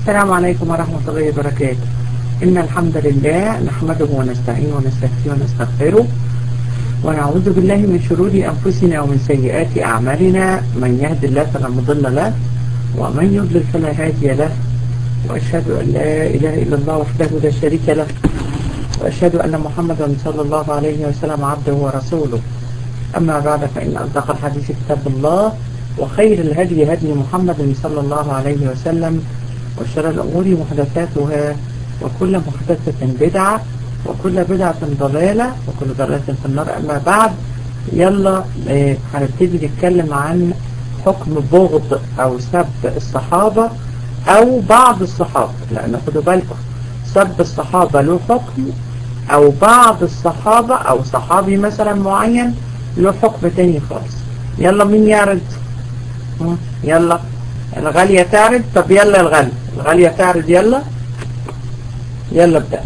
السلام عليكم ورحمة الله وبركاته إن الحمد لله نحمده ونستعينه ونستهديه ونستغفره ونعوذ بالله من شرور أنفسنا ومن سيئات أعمالنا من يهد الله فلا مضل له ومن يضلل فلا هادي له وأشهد أن لا إله إلا الله وحده لا شريك له وأشهد أن محمدا صلى الله عليه وسلم عبده ورسوله أما بعد فإن أصدق الحديث كتاب الله وخير الهدي هدي محمد صلى الله عليه وسلم وشر الأمور محدثاتها وكل محدثة بدعة وكل بدعة ضلالة وكل ضلالة في النار أما بعد يلا آه، هنبتدي نتكلم عن حكم بغض أو سب الصحابة أو بعض الصحابة لأن خدوا بالكم سب الصحابة له حكم أو بعض الصحابة أو صحابي مثلا معين له حكم تاني خالص يلا مين يعرض مم، يلا الغالية تعرض طب يلا الغالية الغالية تعرض يلا يلا ابدأ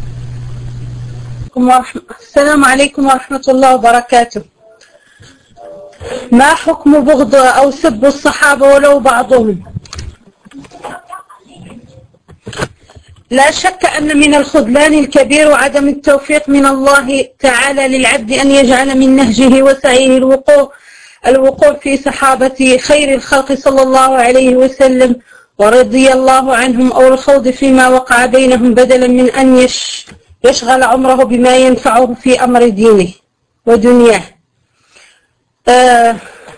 ورحمة السلام عليكم ورحمة الله وبركاته ما حكم بغض أو سب الصحابة ولو بعضهم لا شك أن من الخذلان الكبير وعدم التوفيق من الله تعالى للعبد أن يجعل من نهجه وسعيه الوقوع الوقوع في صحابة خير الخلق صلى الله عليه وسلم ورضي الله عنهم أو الخوض فيما وقع بينهم بدلا من أن يش يشغل عمره بما ينفعه في أمر دينه ودنياه آه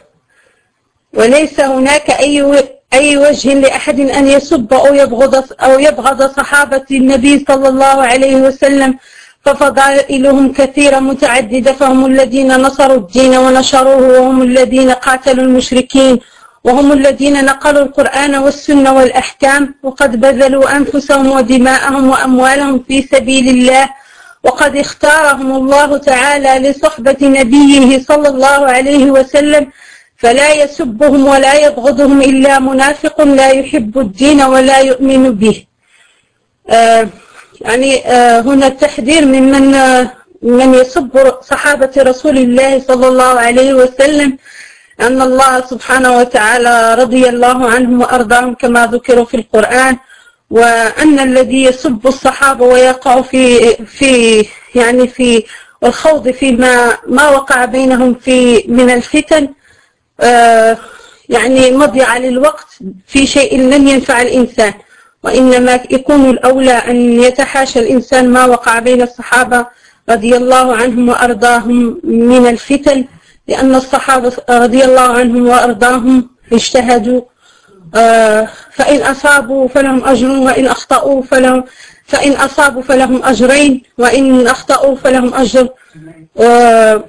وليس هناك أي أي وجه لأحد أن يسب أو يبغض أو يبغض صحابة النبي صلى الله عليه وسلم ففضائلهم كثيرة متعددة فهم الذين نصروا الدين ونشروه وهم الذين قاتلوا المشركين وهم الذين نقلوا القرآن والسنة والأحكام وقد بذلوا أنفسهم ودماءهم وأموالهم في سبيل الله وقد اختارهم الله تعالى لصحبة نبيه صلى الله عليه وسلم فلا يسبهم ولا يبغضهم إلا منافق لا يحب الدين ولا يؤمن به آه يعني آه هنا التحذير ممن آه من يسب صحابة رسول الله صلى الله عليه وسلم أن الله سبحانه وتعالى رضي الله عنهم وأرضاهم كما ذكروا في القرآن وأن الذي يسب الصحابة ويقع في في يعني في الخوض فيما ما وقع بينهم في من الفتن آه يعني مضيعة للوقت في شيء لن ينفع الإنسان وإنما يكون الأولى أن يتحاشى الإنسان ما وقع بين الصحابة رضي الله عنهم وأرضاهم من الفتن لأن الصحابة رضي الله عنهم وأرضاهم اجتهدوا آه فإن أصابوا فلهم أجر وإن أخطأوا فلهم فإن أصابوا فلهم أجرين وإن أخطأوا فلهم أجر آه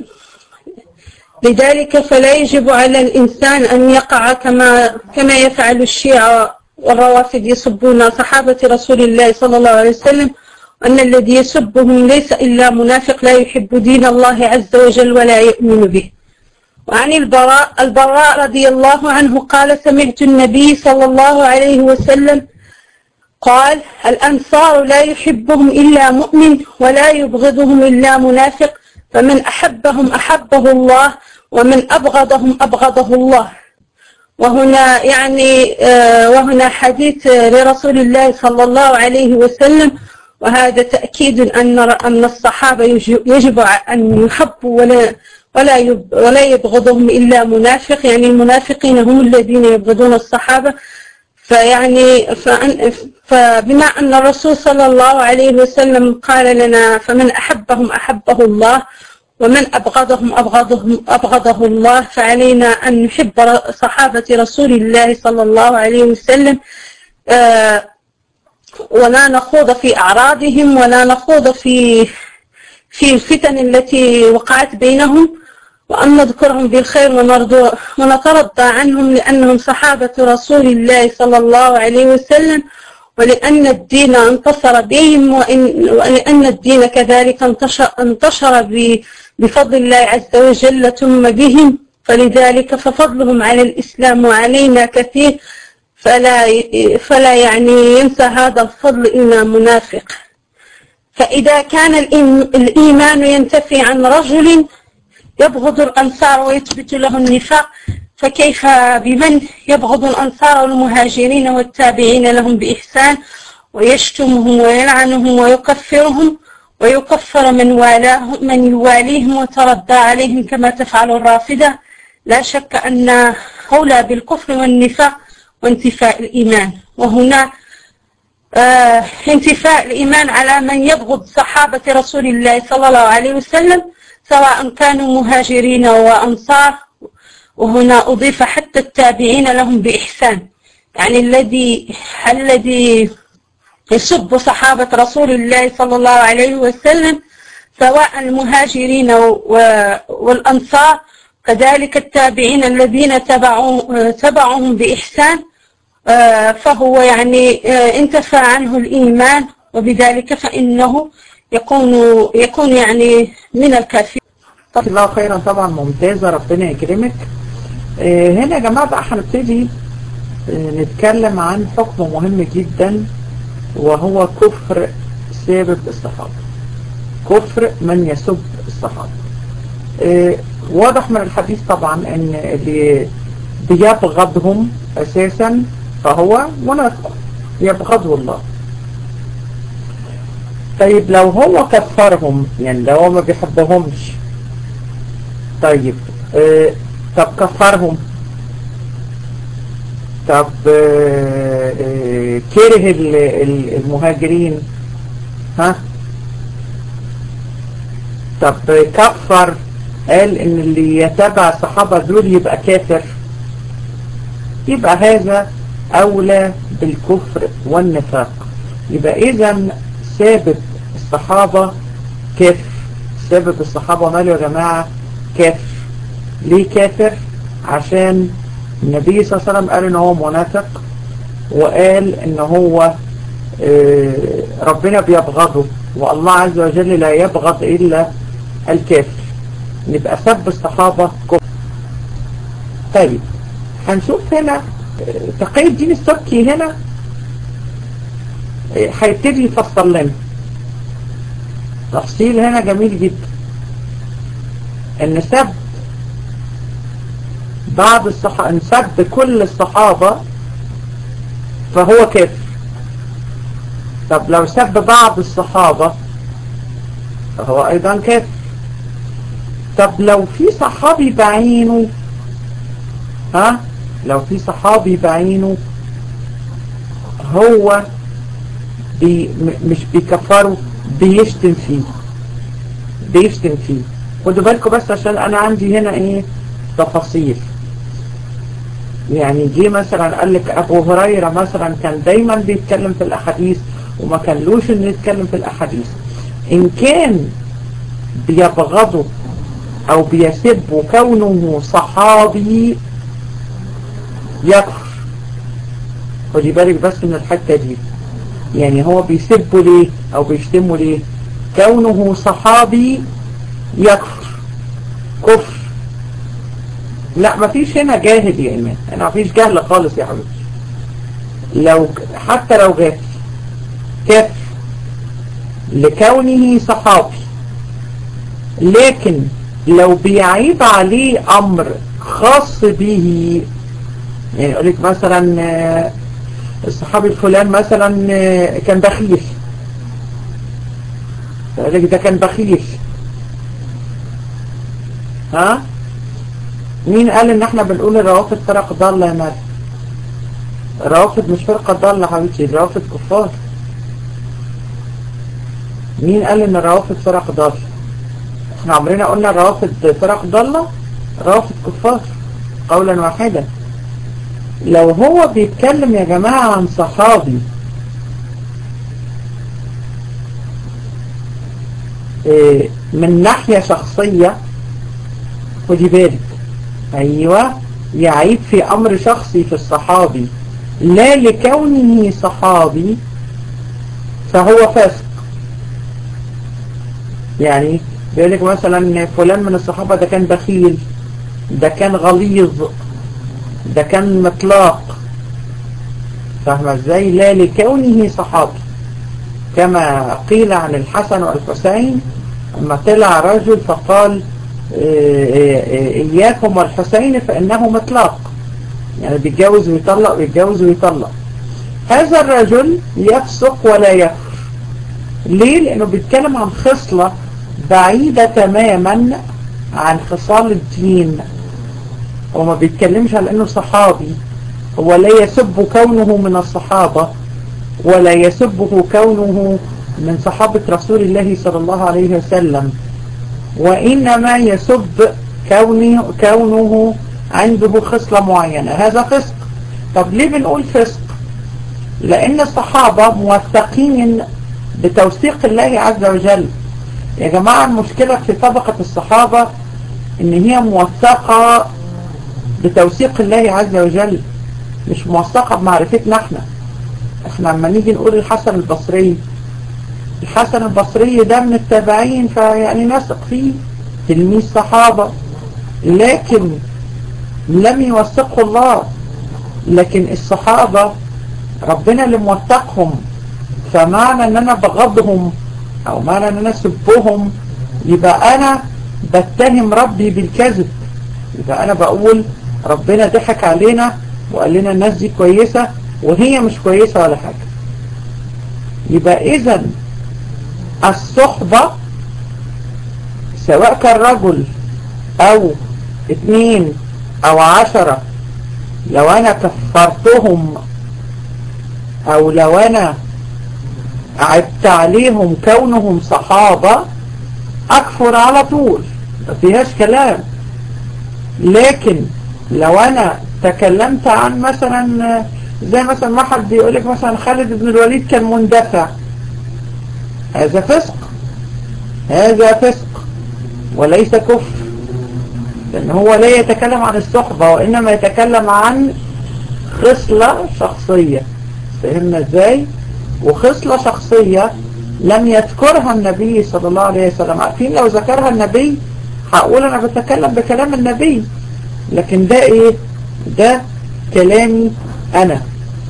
لذلك فلا يجب على الإنسان أن يقع كما كما يفعل الشيعة والروافد يسبون صحابة رسول الله صلى الله عليه وسلم أن الذي يسبهم ليس إلا منافق لا يحب دين الله عز وجل ولا يؤمن به وعن البراء البراء رضي الله عنه قال سمعت النبي صلى الله عليه وسلم قال الأنصار لا يحبهم إلا مؤمن ولا يبغضهم إلا منافق فمن أحبهم أحبه الله ومن أبغضهم أبغضه الله وهنا يعني وهنا حديث لرسول الله صلى الله عليه وسلم وهذا تأكيد أن أن الصحابة يجب أن يحبوا ولا ولا ولا يبغضهم إلا منافق يعني المنافقين هم الذين يبغضون الصحابة فيعني فبما أن الرسول صلى الله عليه وسلم قال لنا فمن أحبهم أحبه الله ومن أبغضهم أبغضهم أبغضه الله فعلينا أن نحب صحابة رسول الله صلى الله عليه وسلم ولا نخوض في أعراضهم ولا نخوض في في الفتن التي وقعت بينهم وأن نذكرهم بالخير ونترضى عنهم لأنهم صحابة رسول الله صلى الله عليه وسلم ولأن الدين انتصر بهم وإن ولأن الدين كذلك انتشر, انتشر بفضل الله عز وجل ثم بهم فلذلك ففضلهم على الإسلام وعلينا كثير فلا فلا يعني ينسى هذا الفضل إلا منافق فإذا كان الإيمان ينتفي عن رجل يبغض الأنصار ويثبت له النفاق فكيف بمن يبغض الأنصار والمهاجرين والتابعين لهم بإحسان ويشتمهم ويلعنهم ويكفرهم ويكفر من والاهم من يواليهم وتردى عليهم كما تفعل الرافضة لا شك أن أولى بالكفر والنفاق وانتفاء الإيمان وهنا آه انتفاء الإيمان على من يبغض صحابة رسول الله صلى الله عليه وسلم سواء كانوا مهاجرين وأنصار وهنا أضيف حتى التابعين لهم بإحسان يعني الذي الذي يسب صحابة رسول الله صلى الله عليه وسلم سواء المهاجرين والأنصار كذلك التابعين الذين تبعوا تبعهم بإحسان فهو يعني انتفى عنه الإيمان وبذلك فإنه يكون يكون يعني من الكافرين طب الله خيرا طبعا ممتازة ربنا يكرمك هنا يا جماعة بقى هنبتدي نتكلم عن حكم مهم جدا وهو كفر سابق الصحابة كفر من يسب الصحابة واضح من الحديث طبعا ان اللي بيبغضهم اساسا فهو منافق يبغضه الله طيب لو هو كفرهم يعني لو هو ما بيحبهمش طيب اه طب كفرهم طب اه اه كره المهاجرين ها طب كفر قال ان اللي يتبع الصحابة دول يبقى كافر يبقى هذا اولى بالكفر والنفاق يبقى اذا سابق الصحابة كافر سابق الصحابة ماله يا جماعة كافر ليه كافر عشان النبي صلى الله عليه وسلم قال ان هو منافق وقال ان هو ربنا بيبغضه والله عز وجل لا يبغض الا الكافر نبقى سب الصحابة كفر طيب هنشوف هنا تقي الدين السبكي هنا هيبتدي يفصل لنا تفصيل هنا جميل جدا ان سب بعض الصحابة ان سب كل الصحابة فهو كافر طب لو سب بعض الصحابة فهو ايضا كافر طب لو في صحابي بعينه ها لو في صحابي بعينه هو بي مش بيكفره بيشتم فيه بيشتم فيه خدوا بالكم بس عشان انا عندي هنا ايه تفاصيل يعني جه مثلا قال لك ابو هريرة مثلا كان دايما بيتكلم في الاحاديث وما كانلوش انه يتكلم في الاحاديث ان كان بيبغضه او بيسب كونه صحابي يكفر خدي بالك بس من الحتة دي يعني هو بيسبه ليه او بيشتمه ليه كونه صحابي يكفر كفر لا مفيش هنا جاهل يا ايمان انا مفيش جهل خالص يا حبيبي لو حتى لو جاهل كفر لكونه صحابي لكن لو بيعيب عليه امر خاص به يعني يقول لك مثلا الصحابي الفلان مثلا كان بخيل يقول لك ده كان بخيل ها مين قال ان احنا بنقول الروافض فرق ضالة يا مريم الروافض مش فرقة ضالة حبيبتي الروافض كفار مين قال ان الروافض فرق ضالة احنا عمرنا قلنا الروافض فرق ضالة روافض كفار قولا واحدا لو هو بيتكلم يا جماعة عن صحابي إيه من ناحية شخصية خدي بالك ايوه يعيب في امر شخصي في الصحابي لا لكونه صحابي فهو فاسق يعني بيقول لك مثلا فلان من الصحابة ده كان بخيل ده كان غليظ ده كان مطلاق فاهمة ازاي لا لكونه صحابي كما قيل عن الحسن والحسين لما طلع رجل فقال إياكم والحسين فإنه مطلق يعني بيتجوز ويطلق ويتجوز ويطلق هذا الرجل يفسق ولا يكفر ليه؟ لأنه بيتكلم عن خصلة بعيدة تماما عن خصال الدين هو ما بيتكلمش على أنه صحابي هو لا يسب كونه من الصحابة ولا يسبه كونه من صحابة رسول الله صلى الله عليه وسلم وإنما يسب كونه, كونه عنده خصلة معينة هذا فسق طب ليه بنقول فسق لأن الصحابة موثقين بتوثيق الله عز وجل يا جماعة المشكلة في طبقة الصحابة ان هي موثقة بتوثيق الله عز وجل مش موثقة بمعرفتنا احنا احنا لما نيجي نقول الحسن البصري الحسن البصري ده من التابعين فيعني نثق فيه تلميذ صحابة لكن لم يوثقه الله لكن الصحابة ربنا اللي موثقهم فمعنى ان انا بغضهم او معنى ان انا سبهم يبقى انا بتهم ربي بالكذب يبقى انا بقول ربنا ضحك علينا وقال لنا الناس دي كويسة وهي مش كويسة ولا حاجة يبقى اذا الصحبة سواء كان رجل او اتنين او عشرة لو انا كفرتهم او لو انا عدت عليهم كونهم صحابة اكفر على طول ما فيهاش كلام لكن لو انا تكلمت عن مثلا زي مثلا واحد بيقولك مثلا خالد بن الوليد كان مندفع هذا فسق هذا فسق وليس كفر لأن هو لا يتكلم عن الصحبة وإنما يتكلم عن خصلة شخصية فهمنا ازاي وخصلة شخصية لم يذكرها النبي صلى الله عليه وسلم عارفين لو ذكرها النبي هقول انا بتكلم بكلام النبي لكن ده ايه ده كلامي انا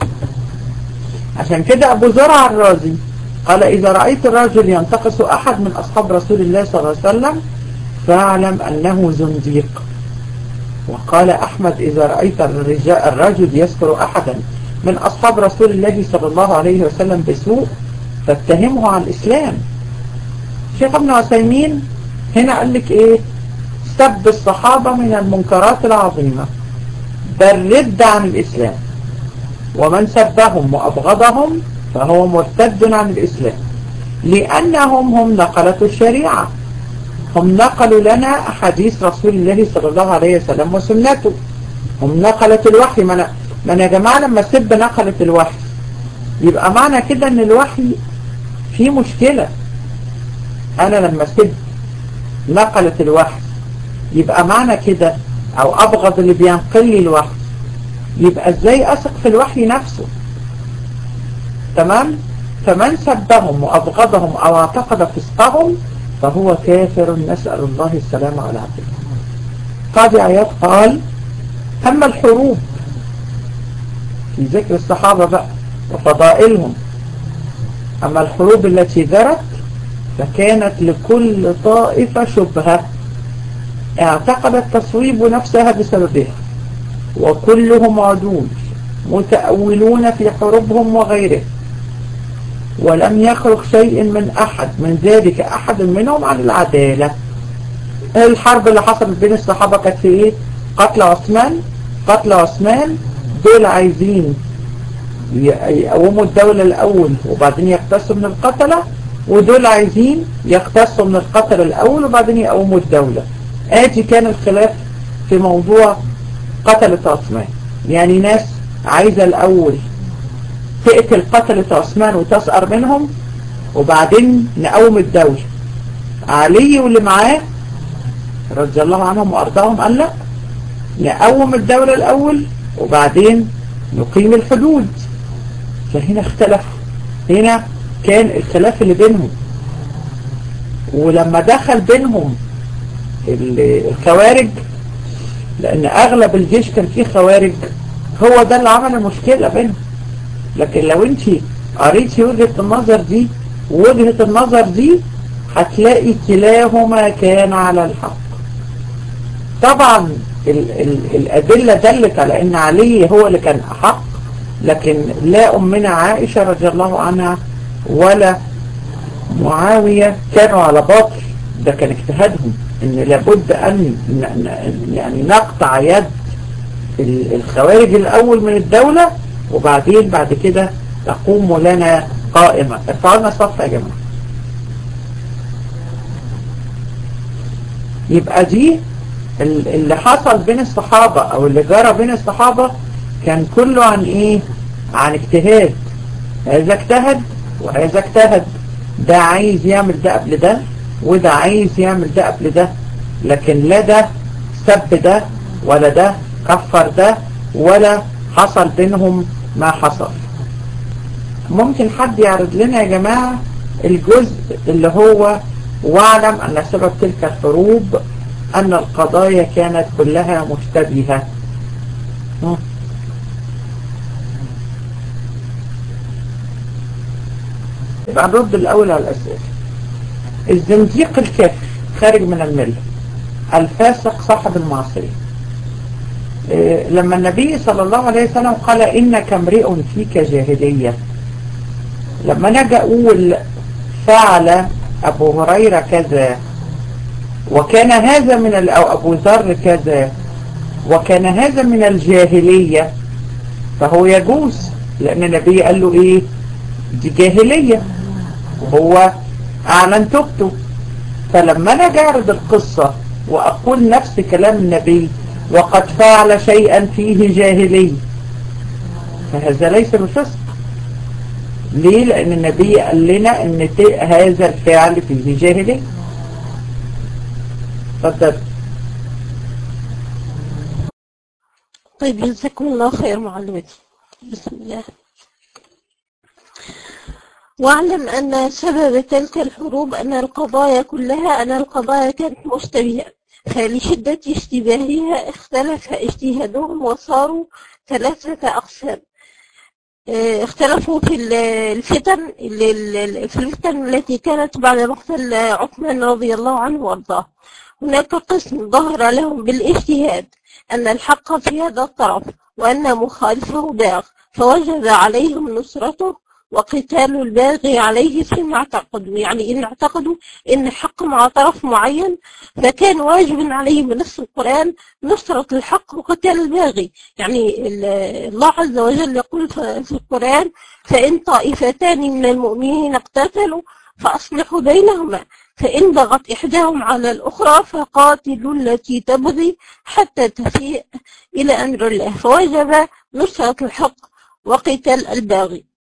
عشان كده ابو زرع الرازي قال اذا رأيت الرجل ينتقص احد من اصحاب رسول الله صلى الله عليه وسلم فاعلم انه زنديق وقال احمد اذا رأيت الرجل يذكر احدا من أصحاب رسول الله صلى الله عليه وسلم بسوء فاتهمه عن الإسلام شيخ ابن عثيمين هنا قال لك إيه سب الصحابة من المنكرات العظيمة بل رد عن الإسلام ومن سبهم وأبغضهم فهو مرتد عن الإسلام لأنهم هم نقلة الشريعة هم نقلوا لنا حديث رسول الله صلى الله عليه وسلم وسنته هم نقلة الوحي من ما انا يا جماعة لما سب نقلة الوحي يبقى معنى كده ان الوحي فيه مشكلة انا لما سب نقلة الوحي يبقى معنى كده او ابغض اللي بينقل لي الوحي يبقى ازاي اثق في الوحي نفسه تمام فمن سبهم وابغضهم او اعتقد فسقهم فهو كافر نسأل الله السلامة على عبده قاضي عياض قال اما الحروب في ذكر الصحابة بقى وفضائلهم أما الحروب التي ذرت فكانت لكل طائفة شبهة اعتقدت تصويب نفسها بسببها وكلهم عدول متأولون في حروبهم وغيره ولم يخرج شيء من أحد من ذلك أحد منهم عن العدالة الحرب اللي حصلت بين الصحابة كانت في ايه قتل عثمان قتل عثمان دول عايزين يقوموا الدولة الأول وبعدين يقتصوا من القتلة ودول عايزين يقتصوا من القتلة الأول وبعدين يقوموا الدولة آتي كان الخلاف في موضوع قتلة عثمان يعني ناس عايزة الأول تقتل قتلة عثمان وتسأر منهم وبعدين نقوم الدولة علي واللي معاه رضي الله عنهم وأرضاهم قال لا نقوم الدولة الأول وبعدين نقيم الحدود فهنا اختلف هنا كان الخلاف اللي بينهم ولما دخل بينهم الخوارج لان اغلب الجيش كان فيه خوارج هو ده اللي عمل المشكلة بينهم لكن لو انت قريتي وجهة النظر دي ووجهة النظر دي هتلاقي كلاهما كان على الحق طبعا ال ال الأدلة دلت على أن علي هو اللي كان أحق لكن لا أمنا عائشة رضي الله عنها ولا معاوية كانوا على باطل ده كان اجتهادهم ان لابد ان يعني نقطع يد الخوارج الاول من الدولة وبعدين بعد كده تقوم لنا قائمة ارفعوا لنا صف يا جماعة يبقى دي اللي حصل بين الصحابة او اللي جرى بين الصحابة كان كله عن ايه عن اجتهاد هذا اجتهد وهذا اجتهد ده عايز يعمل ده قبل ده وده عايز يعمل ده قبل ده لكن لا ده سب ده ولا ده كفر ده ولا حصل بينهم ما حصل ممكن حد يعرض لنا يا جماعة الجزء اللي هو واعلم أن سبب تلك الحروب أن القضايا كانت كلها مشتبهة يبقى نرد الأول على الأسئلة الزنديق الكافر خارج من الملة الفاسق صاحب المعصية إيه لما النبي صلى الله عليه وسلم قال إنك امرئ فيك جاهلية لما نجي أقول فعل أبو هريرة كذا وكان هذا من أو أبو ذر كذا وكان هذا من الجاهلية فهو يجوز لأن النبي قال له إيه دي جاهلية وهو أعلن توبته فلما أنا أعرض القصة وأقول نفس كلام النبي وقد فعل شيئا فيه جاهلي فهذا ليس بفسق ليه لأن النبي قال لنا أن هذا الفعل فيه جاهلي تفضل طيب جزاكم الله خير معلمتي بسم الله واعلم أن سبب تلك الحروب أن القضايا كلها أن القضايا كانت مشتبهة فلشدة اشتباهها اختلف اجتهادهم وصاروا ثلاثة أقسام اختلفوا في الفتن في الفتن التي كانت بعد مقتل عثمان رضي الله عنه وارضاه هناك قسم ظهر لهم بالاجتهاد أن الحق في هذا الطرف وأن مخالفه باغ فوجب عليهم نصرته وقتال الباغي عليه فيما اعتقدوا يعني إن اعتقدوا إن الحق مع طرف معين فكان واجب عليهم بنص القرآن نصرة الحق وقتال الباغي يعني الله عز وجل يقول في القرآن فإن طائفتان من المؤمنين اقتتلوا فأصلحوا بينهما فإن بغت إحداهم على الأخرى فقاتلوا التي تبغي حتى تفيء إلى أمر الله فوجب نصرة الحق وقتال الباغي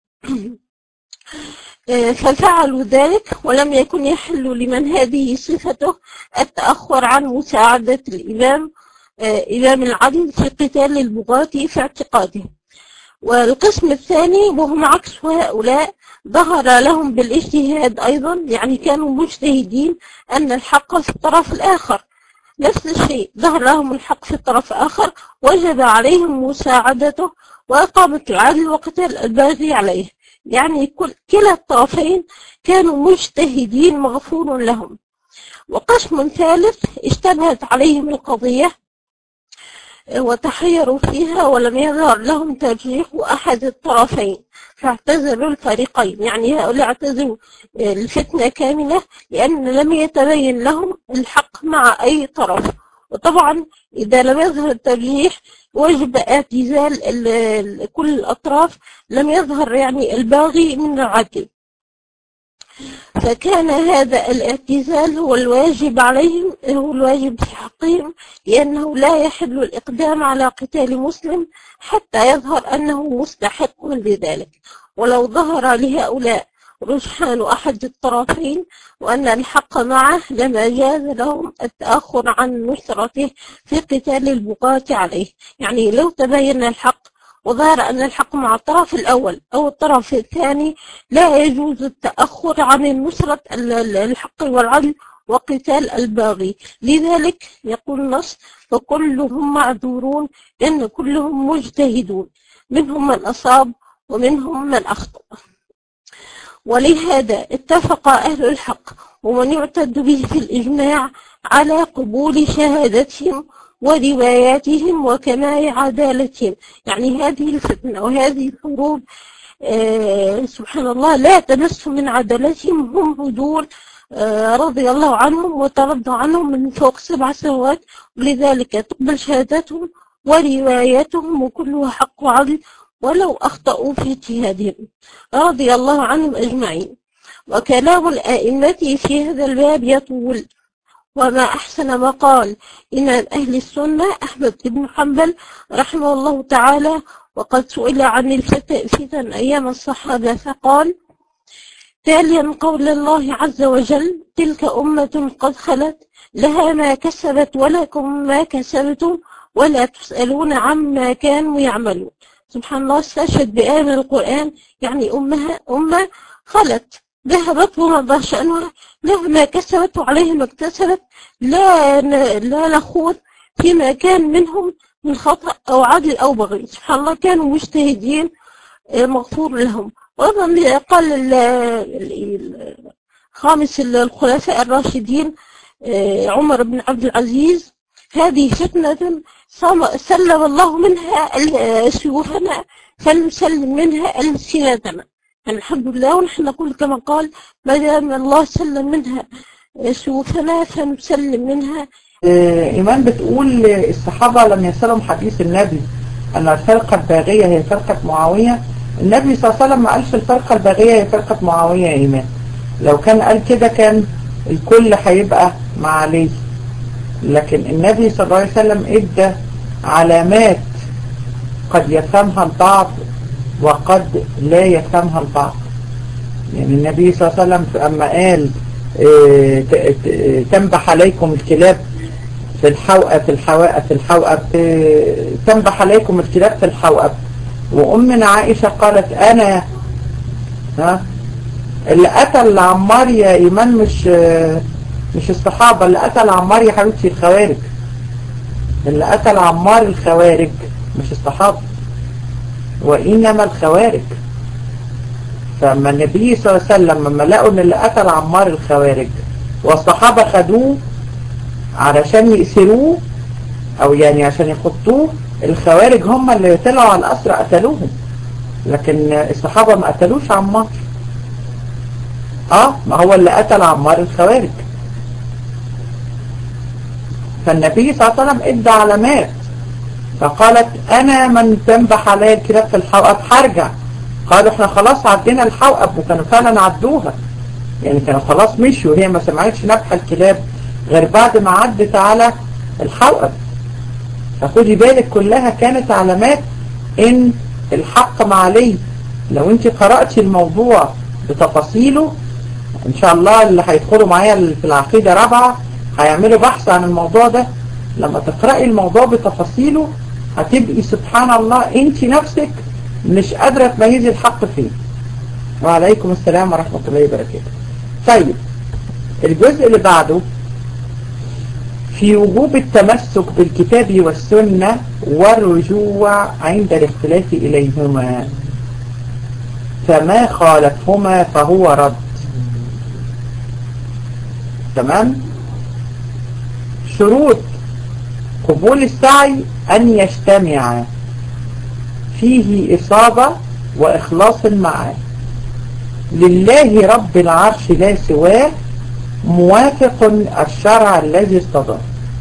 ففعلوا ذلك ولم يكن يحل لمن هذه صفته التأخر عن مساعدة الإمام إمام العدل في قتال البغاة في اعتقاده والقسم الثاني وهم عكس هؤلاء ظهر لهم بالاجتهاد أيضا يعني كانوا مجتهدين أن الحق في الطرف الآخر نفس الشيء ظهر لهم الحق في الطرف الآخر وجب عليهم مساعدته وإقامة العدل وقتال الباغي عليه يعني كل كلا الطرفين كانوا مجتهدين مغفور لهم وقسم ثالث اشتبهت عليهم القضية وتحيروا فيها ولم يظهر لهم ترجيح أحد الطرفين فاعتزلوا الفريقين يعني هؤلاء اعتزلوا الفتنة كاملة لأن لم يتبين لهم الحق مع أي طرف وطبعا إذا لم يظهر الترجيح وجب اعتزال كل الأطراف لم يظهر يعني الباغي من العدل فكان هذا الاعتزال هو الواجب عليهم هو الواجب في حقهم لأنه لا يحل الإقدام على قتال مسلم حتى يظهر أنه مستحق لذلك ولو ظهر لهؤلاء رجحان أحد الطرفين وأن الحق معه لما جاز لهم التأخر عن نصرته في قتال البغاة عليه يعني لو تبين الحق وظهر أن الحق مع الطرف الأول أو الطرف الثاني لا يجوز التأخر عن النصرة الحق والعدل وقتال الباغي لذلك يقول النص فكلهم معذورون لأن كلهم مجتهدون منهم من أصاب ومنهم من أخطأ ولهذا اتفق أهل الحق ومن يعتد به في الإجماع على قبول شهادتهم ورواياتهم وكمال عدالتهم يعني هذه الفتنة وهذه الحروب آه سبحان الله لا تمس من عدالتهم هم هدول آه رضي الله عنهم وترضى عنهم من فوق سبع سنوات ولذلك تقبل شهادتهم ورواياتهم وكلها حق وعدل ولو أخطأوا في اجتهادهم رضي الله عنهم أجمعين وكلام الآئمة في هذا الباب يطول وما أحسن ما قال إمام أهل السنة أحمد بن حنبل رحمه الله تعالى وقد سئل عن الفتن أيام الصحابة فقال تاليا قول الله عز وجل تلك أمة قد خلت لها ما كسبت ولكم ما كسبتم ولا تسألون عما كانوا يعملون سبحان الله استشهد بآية من القرآن يعني أمها أمة خلت ذهبت ومضى شأنها لها ما كسبت وعليها ما اكتسبت لا لا نخوض فيما كان منهم من خطأ أو عدل أو بغي سبحان الله كانوا مجتهدين مغفور لهم وأيضا قال خامس الخلفاء الراشدين عمر بن عبد العزيز هذه فتنة سلم الله منها سيوفنا فلنسلم منها ألسنتنا الحمد لله ونحن نقول كما قال ما دام الله سلم منها سيوفنا فنسلم منها إيمان بتقول الصحابة لم يسلم حديث النبي أن الفرقة الباغية هي فرقة معاوية النبي صلى الله عليه وسلم ما قالش الفرقة الباغية هي فرقة معاوية يا إيمان لو كان قال كده كان الكل هيبقى مع علي لكن النبي صلى الله عليه وسلم ادى علامات قد يفهمها البعض وقد لا يفهمها البعض يعني النبي صلى الله عليه وسلم أما قال اه تنبح عليكم الكلاب في الحوقة في الحوقة في الحوقة تنبح عليكم الكلاب في الحوقة وأمنا عائشة قالت أنا ها اللي قتل عمار يا إيمان مش مش الصحابة اللي قتل عمار يا حبيبتي الخوارج اللي قتل عمار الخوارج مش الصحابة وإنما الخوارج فما النبي صلى الله عليه وسلم لما لقوا ان اللي قتل عمار الخوارج والصحابة خدوه علشان يأسروه او يعني عشان يحطوه الخوارج هم اللي طلعوا على الأسرى قتلوهم لكن الصحابة ما قتلوش عمار اه ما هو اللي قتل عمار الخوارج فالنبي صلى الله عليه وسلم ادى علامات فقالت انا من تنبح علي الكلاب في الحوقب هرجع قالوا احنا خلاص عدينا الحوقب وكانوا فعلا عدوها يعني كانوا خلاص مشوا هي ما سمعتش نبح الكلاب غير بعد ما عدت على الحوقب فخدي بالك كلها كانت علامات ان الحق مع علي لو انت قرأتي الموضوع بتفاصيله ان شاء الله اللي هيدخلوا معايا في العقيدة رابعة هيعملوا بحث عن الموضوع ده لما تقرأي الموضوع بتفاصيله هتبقي سبحان الله انت نفسك مش قادرة تميزي الحق فين وعليكم السلام ورحمة الله وبركاته طيب الجزء اللي بعده في وجوب التمسك بالكتاب والسنة والرجوع عند الاختلاف إليهما فما خالفهما فهو رد تمام شروط قبول السعي أن يجتمع فيه إصابة وإخلاص معه لله رب العرش لا سواه موافق الشرع الذي استضاف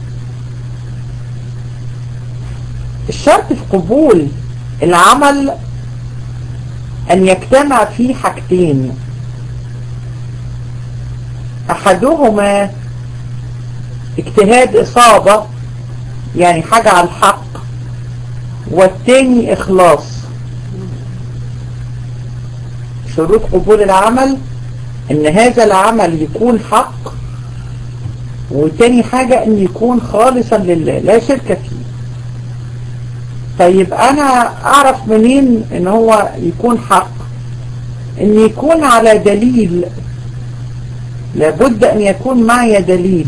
الشرط في قبول العمل أن يجتمع فيه حاجتين أحدهما اجتهاد إصابة يعني حاجة على الحق والتاني إخلاص شروط قبول العمل ان هذا العمل يكون حق وتاني حاجة ان يكون خالصا لله لا شرك فيه طيب انا اعرف منين ان هو يكون حق ان يكون على دليل لابد ان يكون معي دليل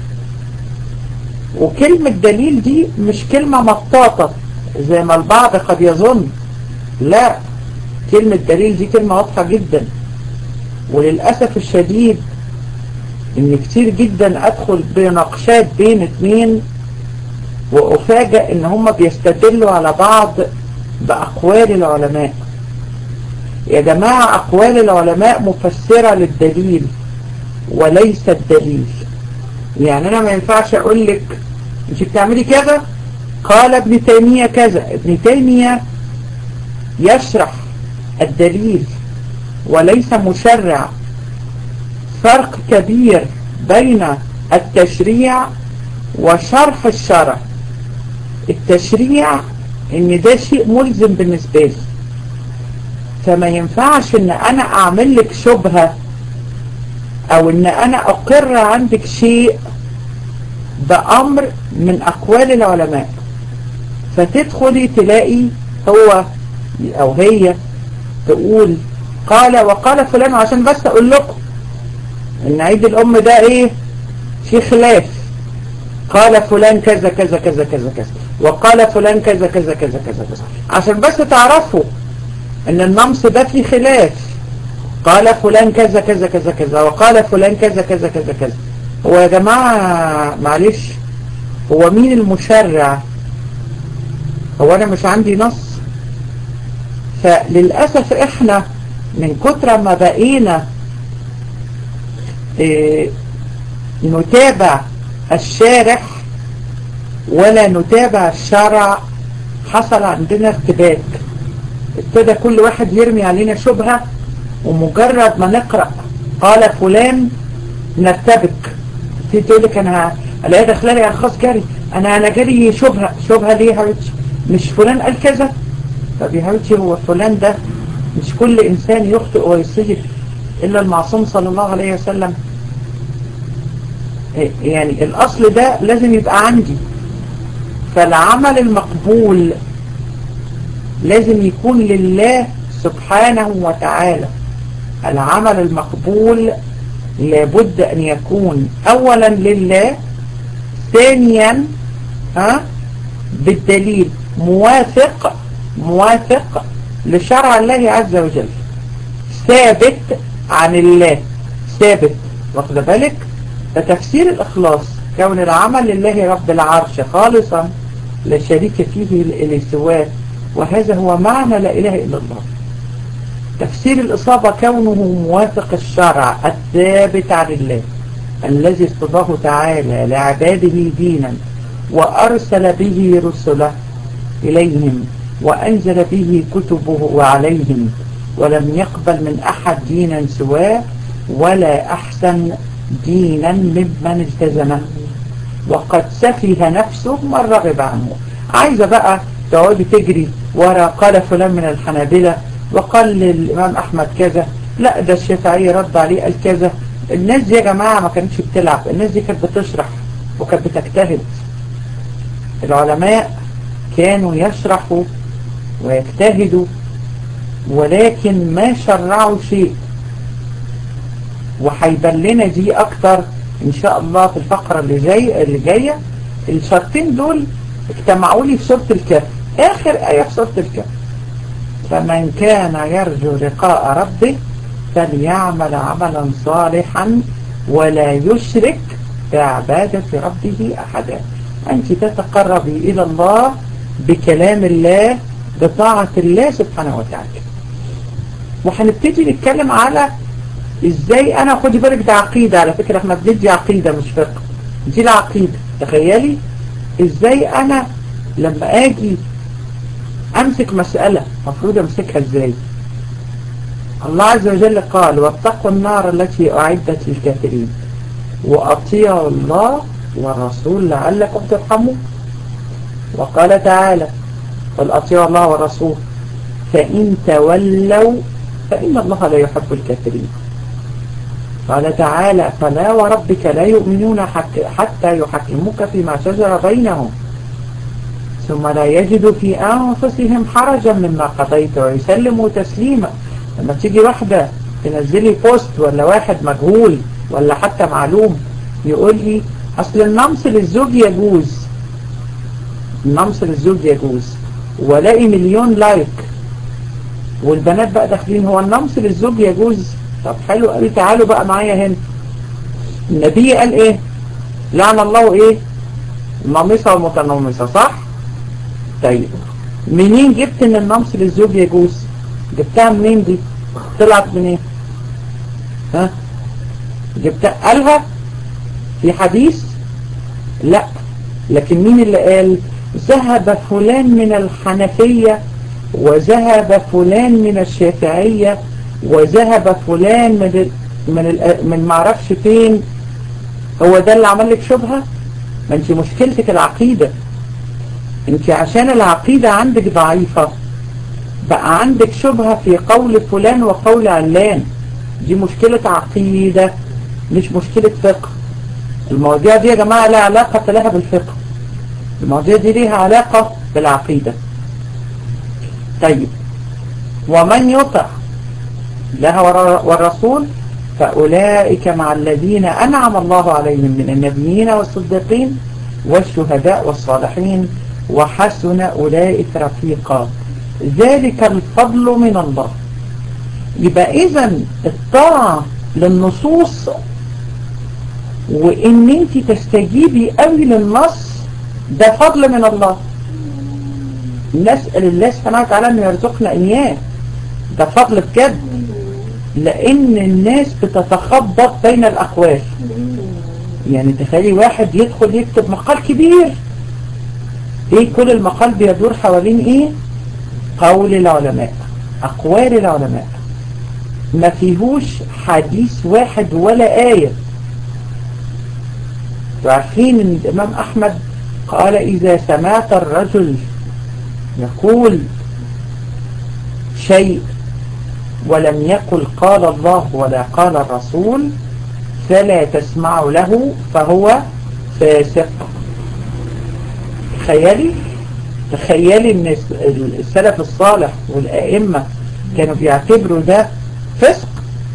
وكلمة دليل دي مش كلمة مطاطة زي ما البعض قد يظن لا كلمة دليل دي كلمة واضحة جدا وللأسف الشديد ان كتير جدا ادخل بنقشات بين اتنين وأفاجأ إن هم بيستدلوا على بعض بأقوال العلماء يا جماعة أقوال العلماء مفسرة للدليل وليس الدليل يعني أنا ما ينفعش أقول لك أنت بتعملي كذا قال ابن تيمية كذا ابن تيمية يشرح الدليل وليس مشرع فرق كبير بين التشريع وشرح الشرع التشريع ان ده شيء ملزم بالنسبة لي فما ينفعش ان انا اعمل لك شبهة او ان انا اقر عندك شيء بامر من اقوال العلماء فتدخلي تلاقي هو او هي تقول قال وقال فلان عشان بس اقول لكم ان عيد الام ده ايه في خلاف قال فلان كذا كذا كذا كذا كذا وقال فلان كذا كذا كذا كذا كذا عشان بس تعرفوا ان النمص ده في خلاف قال فلان كذا كذا كذا كذا وقال فلان كذا كذا كذا كذا هو يا جماعة معلش هو مين المشرع هو انا مش عندي نص فللأسف احنا من كتر ما بقينا اه نتابع الشارح ولا نتابع الشرع حصل عندنا ارتباك ابتدى كل واحد يرمي علينا شبهة ومجرد ما نقرأ قال فلان نرتبك تيجي تقول لك انا الاقي داخله لي اشخاص جري انا انا جري شبهه شبهه ليه يا حبيبتي مش فلان قال كذا طب يا حبيبتي هو فلان ده مش كل انسان يخطئ ويصيب الا المعصوم صلى الله عليه وسلم يعني الاصل ده لازم يبقى عندي فالعمل المقبول لازم يكون لله سبحانه وتعالى العمل المقبول لابد أن يكون أولا لله ثانيا ها بالدليل موافق موافق لشرع الله عز وجل ثابت عن الله ثابت واخد بالك فتفسير الإخلاص كون العمل لله رب العرش خالصا لا شريك فيه لسواه وهذا هو معنى لا إله إلا الله تفسير الإصابة كونه موافق الشرع الثابت عن الله الذي اصطفاه تعالى لعباده دينا وأرسل به رسله إليهم وأنزل به كتبه عليهم ولم يقبل من أحد دينا سواه ولا أحسن دينا ممن التزمه وقد سفه نفسه من رغب عنه عايزة بقى تقعدي تجري ورا قال فلان من الحنابلة وقال للإمام أحمد كذا لا ده الشافعي رد عليه قال كذا الناس دي يا جماعة ما كانتش بتلعب الناس دي كانت بتشرح وكانت بتجتهد العلماء كانوا يشرحوا ويجتهدوا ولكن ما شرعوا شيء وهيبان لنا دي اكتر ان شاء الله في الفقرة اللي جاي اللي جاية الشرطين دول اجتمعوا لي في سورة الكهف اخر اية في سورة الكهف فمن كان يرجو لقاء ربه فليعمل عملا صالحا ولا يشرك بعبادة ربه أحدا أنت تتقربي إلى الله بكلام الله بطاعة الله سبحانه وتعالى وهنبتدي نتكلم على ازاي انا خدي بالك ده عقيدة على فكرة احنا بندي عقيدة مش فقه دي العقيدة تخيلي ازاي انا لما اجي امسك مسألة مفروض امسكها ازاي الله عز وجل قال واتقوا النار التي اعدت للكافرين واطيعوا الله والرسول لعلكم ترحمون وقال تعالى قل اطيعوا الله والرسول فان تولوا فان الله لا يحب الكافرين قال تعالى فلا وربك لا يؤمنون حتى يحكموك فيما شجر بينهم ثم لا يجدوا في أنفسهم حرجا مما قضيت ويسلموا تسليما لما تيجي واحدة تنزلي بوست ولا واحد مجهول ولا حتى معلوم يقول لي أصل النمس للزوج يجوز النمس للزوج يجوز ولاقي مليون لايك والبنات بقى داخلين هو النمس للزوج يجوز طب حلو قوي تعالوا بقى معايا هنا النبي قال ايه لعن الله ايه النامصة والمتنمصة صح طيب منين جبت ان النمص للزوج يجوز جبتها منين دي طلعت منين ها جبتها قالها في حديث لا لكن مين اللي قال ذهب فلان من الحنفية وذهب فلان من الشافعية وذهب فلان من ال من ال من معرفش فين هو ده اللي عمل لك شبهة ما انت مشكلتك العقيدة انت عشان العقيدة عندك ضعيفة بقى عندك شبهة في قول فلان وقول علان دي مشكلة عقيدة مش مشكلة فقه المواضيع دي يا جماعة لا علاقة لها بالفقه المواضيع دي ليها علاقة بالعقيدة طيب ومن يطع لها والرسول فأولئك مع الذين أنعم الله عليهم من النبيين والصديقين والشهداء والصالحين وحسن أولئك رفيقا ذلك الفضل من الله يبقى إذا الطاعة للنصوص وإن أنت تستجيبي قوي للنص ده فضل من الله نسأل الله سبحانه وتعالى أن يرزقنا إياه ده فضل بجد لأن الناس بتتخبط بين الأقوال يعني تخيلي واحد يدخل يكتب مقال كبير ايه كل المقال بيدور حوالين ايه قول العلماء أقوال العلماء ما فيهوش حديث واحد ولا آية وعارفين ان الإمام أحمد قال إذا سمعت الرجل يقول شيء ولم يقل قال الله ولا قال الرسول فلا تسمع له فهو فاسق تخيلي تخيلي ان السلف الصالح والأئمة كانوا بيعتبروا ده فسق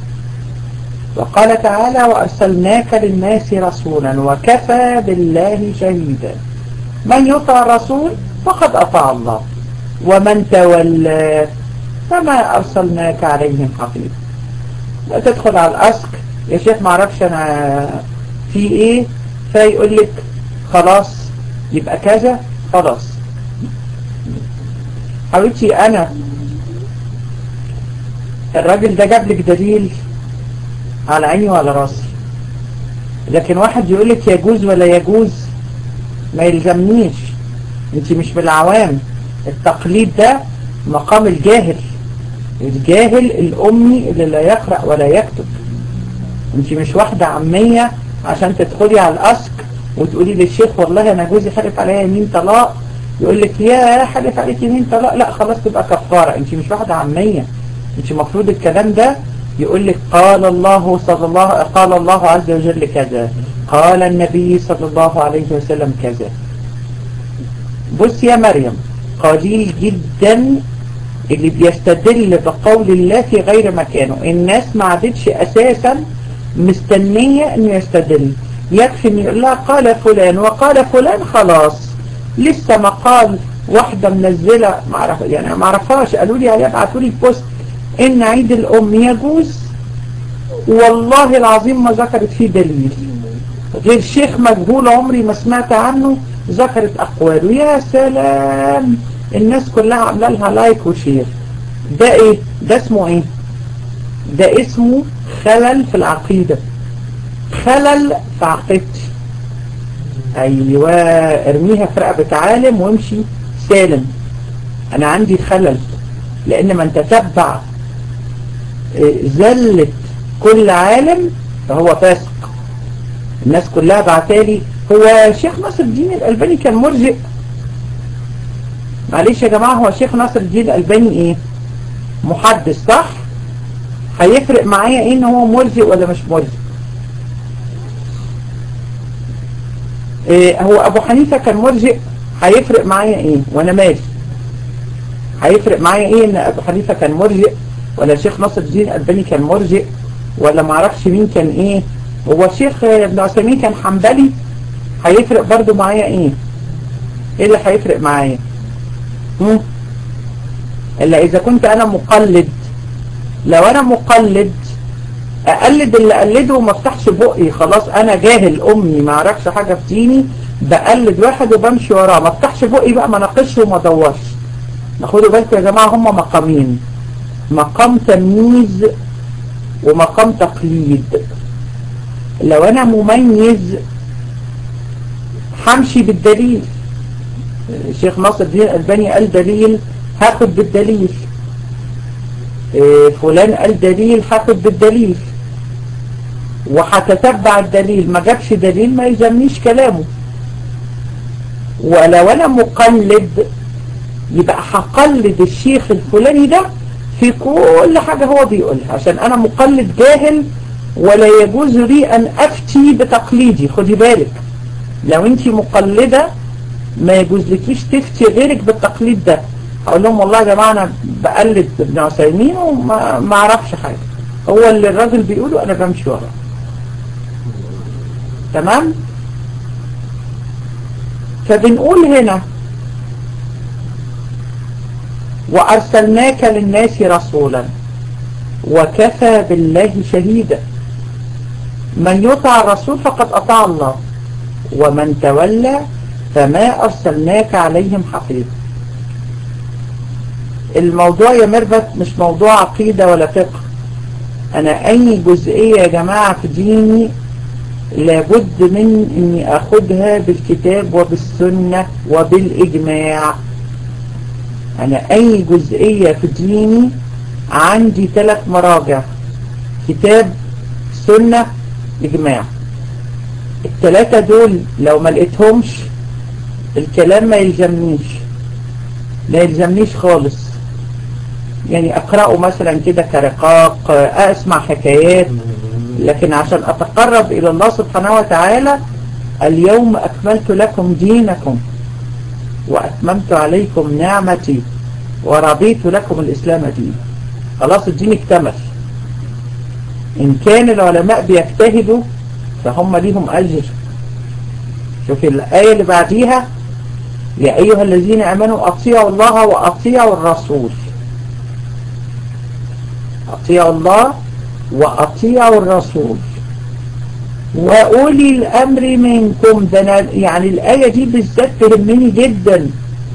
وقال تعالى وأرسلناك للناس رسولا وكفى بالله شهيدا من يطع الرسول فقد أطاع الله ومن تولى فما أرسلناك عليهم حفيظ لا تدخل على الأسك يا شيخ ما اعرفش أنا في إيه فيقول لك خلاص يبقى كذا خلاص حبيبتي أنا الراجل ده جاب لك دليل على عيني وعلى راسي لكن واحد يقول لك يجوز ولا يجوز ما يلزمنيش انت مش من العوام التقليد ده مقام الجاهل الجاهل الأمي اللي لا يقرأ ولا يكتب انت مش واحدة عامية عشان تدخلي على الأسك وتقولي للشيخ والله أنا جوزي حلف عليا يمين طلاق يقول لك يا حلف عليك يمين طلاق لا خلاص تبقى كفارة انت مش واحدة عامية انت المفروض الكلام ده يقول لك قال الله صلى الله قال الله عز وجل كذا قال النبي صلى الله عليه وسلم كذا بص يا مريم قليل جدا اللي بيستدل بقول الله في غير مكانه الناس ما عادتش اساسا مستنية انه يستدل يكفي ان يقول لها قال فلان وقال فلان خلاص لسه مقال واحدة منزلة معرف يعني ما اعرفهاش قالوا لي هيبعتوا لي بوست ان عيد الام يجوز والله العظيم ما ذكرت فيه دليل غير شيخ مجهول عمري ما سمعت عنه ذكرت اقواله يا سلام الناس كلها عامله لها لايك وشير ده ايه ده اسمه ايه ده اسمه خلل في العقيدة خلل في عقيدتي ايوه ارميها في رقبة عالم وامشي سالم انا عندي خلل لان من تتبع زلة كل عالم فهو فاسق الناس كلها بعتالي هو شيخ ناصر الدين الألباني كان مرجئ معلش يا جماعة هو شيخ ناصر الدين الألباني ايه محدث صح هيفرق معايا ايه ان هو مرجئ ولا مش مرجئ إيه هو ابو حنيفة كان مرجئ هيفرق معايا ايه وانا ماشي هيفرق معايا ايه ان ابو حنيفة كان مرجئ ولا شيخ ناصر الدين الألباني كان مرجئ ولا معرفش مين كان ايه هو الشيخ ابن عثيمين كان حنبلي هيفرق برضو معايا ايه ايه اللي هيفرق معايا هم؟ الا اذا كنت انا مقلد لو انا مقلد اقلد اللي اقلده وما افتحش بقي خلاص انا جاهل امي ما اعرفش حاجة في ديني بقلد واحد وبمشي وراه ما افتحش بقي بقى ما ناقش وما ادورش ناخدوا بالكم يا جماعة هم مقامين مقام تمييز ومقام تقليد لو انا مميز همشي بالدليل الشيخ ناصر الدين الألباني قال دليل هاخد بالدليل فلان قال دليل هاخد بالدليل وهتتبع الدليل ما جابش دليل ما يلزمنيش كلامه ولو انا مقلد يبقى هقلد الشيخ الفلاني ده في كل حاجة هو بيقولها عشان انا مقلد جاهل ولا يجوز لي ان افتي بتقليدي خدي بالك لو انت مقلدة ما يجوز لكيش تفتي غيرك بالتقليد ده اقول لهم والله يا جماعة انا بقلد ابن عثيمين وما ما اعرفش حاجة هو اللي الراجل بيقوله انا بمشي وراه تمام فبنقول هنا وأرسلناك للناس رسولا وكفى بالله شهيدا من يطع الرسول فقد أطاع الله ومن تولى فما أرسلناك عليهم حفيظا الموضوع يا مربت مش موضوع عقيدة ولا فقه أنا أي جزئية يا جماعة في ديني لابد من أني أخدها بالكتاب وبالسنة وبالإجماع أنا أي جزئية في ديني عندي ثلاث مراجع كتاب سنة إجماع الثلاثة دول لو ما لقيتهمش الكلام ما يلزمنيش ما يلزمنيش خالص يعني أقرأه مثلا كده كرقاق أسمع حكايات لكن عشان أتقرب إلى الله سبحانه وتعالى اليوم أكملت لكم دينكم وأتممت عليكم نعمتي ورضيت لكم الإسلام دين خلاص الدين اكتمل إن كان العلماء بيجتهدوا فهم ليهم أجر شوف الآية اللي بعديها يا أيها الذين أمنوا أطيعوا الله وأطيعوا الرسول أطيعوا الله وأطيعوا الرسول وأولي الأمر منكم ده أنا يعني الآية دي بالذات تهمني جدا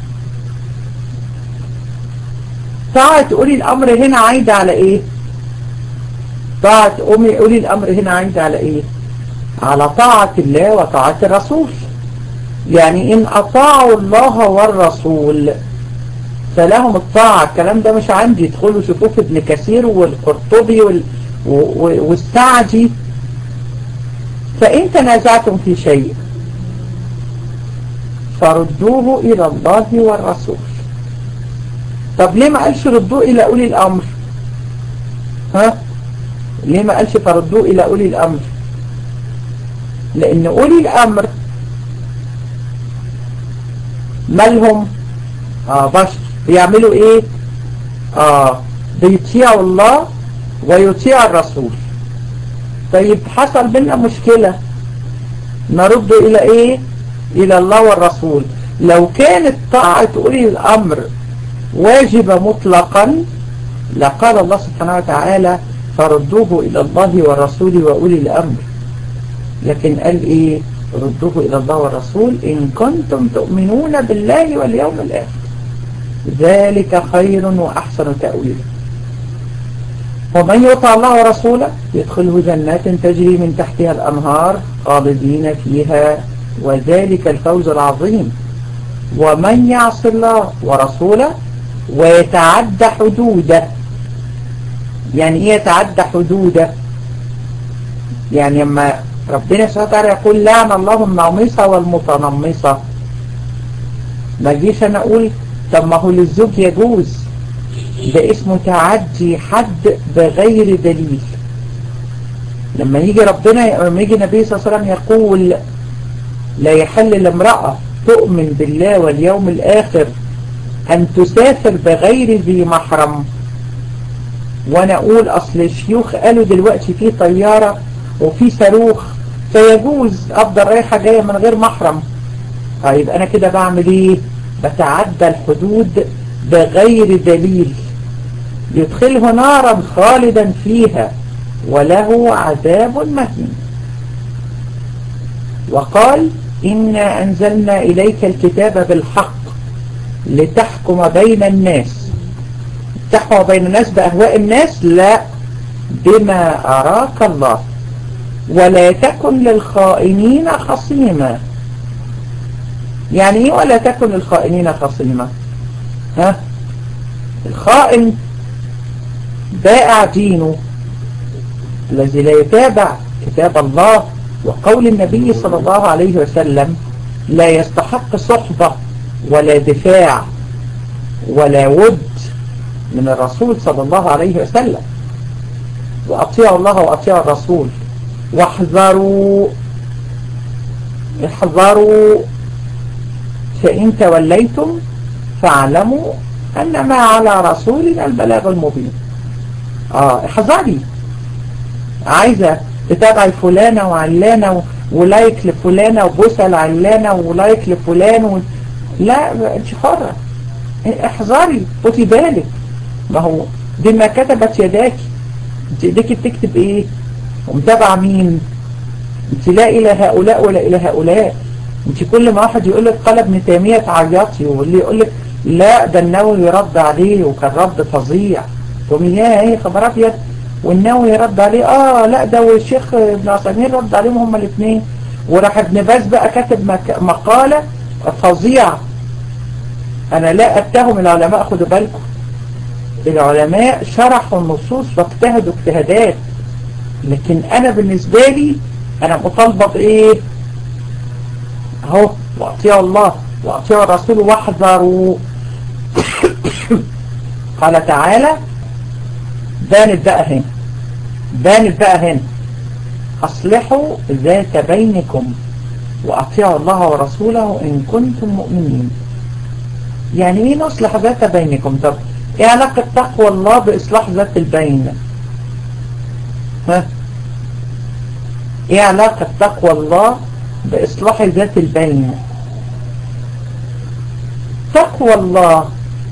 طاعة أولي الأمر هنا عايدة على إيه طاعة أولي الأمر هنا عايدة على إيه على طاعة الله وطاعة الرسول يعني إن أطاعوا الله والرسول فلهم الطاعة الكلام ده مش عندي يدخلوا شوفوه في ابن كثير والقرطبي وال... والسعدي فإن تنازعتم في شيء فردوه إلى الله والرسول طب ليه ما قالش ردوه إلى أولي الأمر ها ليه ما قالش فردوه إلى أولي الأمر لأن أولي الأمر مالهم آه بشر بيعملوا إيه آه بيطيعوا الله ويطيع الرسول طيب حصل بينا مشكلة نرد إلى إيه إلى الله والرسول لو كانت طاعة أولي الأمر واجبة مطلقا لقال الله سبحانه وتعالى فردوه إلى الله والرسول وأولي الأمر لكن قال إيه ردوه إلى الله والرسول إن كنتم تؤمنون بالله واليوم الآخر ذلك خير وأحسن تأويلا ومن يطع الله ورسوله يدخله جنات تجري من تحتها الأنهار خالدين فيها وذلك الفوز العظيم ومن يعص الله ورسوله ويتعدى حدوده يعني ايه يتعدى حدوده يعني لما ربنا سبحانه وتعالى يقول لعن الله النامصة والمتنمصة ما جيش انا اقول طب ما هو للزوج يجوز ده اسمه تعدي حد بغير دليل لما يجي ربنا لما يجي النبي صلى الله عليه وسلم يقول لا يحل لامرأة تؤمن بالله واليوم الآخر أن تسافر بغير ذي محرم وأنا أقول أصل الشيوخ قالوا دلوقتي في طيارة وفي صاروخ فيجوز أفضل رايحة جاية من غير محرم طيب أنا كده بعمل إيه بتعدى الحدود بغير دليل يدخله نارا خالدا فيها وله عذاب مهين وقال إنا أنزلنا إليك الكتاب بالحق لتحكم بين الناس تحكم بين الناس بأهواء الناس لا بما أراك الله ولا تكن للخائنين خصيما يعني ايه ولا تكن للخائنين خصيما ها الخائن بائع دينه الذي لا يتابع كتاب الله وقول النبي صلى الله عليه وسلم لا يستحق صحبة ولا دفاع ولا ود من الرسول صلى الله عليه وسلم وأطيعوا الله وأطيعوا الرسول واحذروا احذروا فإن توليتم فاعلموا أن ما على رسولنا البلاغ المبين اه احذري عايزة تتابعي فلانة وعلانة ولايك لفلانة وبوسة لعلانة ولايك لفلان و... لا انت حرة احذري خدي بالك ما هو بما كتبت يداك انت ايديك بتكتب ايه ومتابعة مين انت لا الى هؤلاء ولا الى هؤلاء انت كل ما واحد يقول لك قال ابن تيمية تعيطي واللي يقول لك لا ده النووي رد عليه وكان رد فظيع تقومي يا ايه خبر ابيض والنووي رد عليه اه لا ده والشيخ ابن عثيمين رد عليهم هما الاثنين وراح ابن باز بقى كاتب مك... مقالة فظيعة انا لا اتهم العلماء خدوا بالكم العلماء شرحوا النصوص واجتهدوا اجتهادات لكن انا بالنسبة لي انا مطالبة بايه اهو واطيعوا الله واطيعوا الرسول واحذروا قال تعالى بانت بقى هنا بانت بقى هنا اصلحوا ذات بينكم واطيعوا الله ورسوله ان كنتم مؤمنين يعني ايه نصلح ذات بينكم طب ايه علاقة تقوى الله باصلاح ذات البين ها ايه علاقة تقوى الله باصلاح ذات البين تقوى الله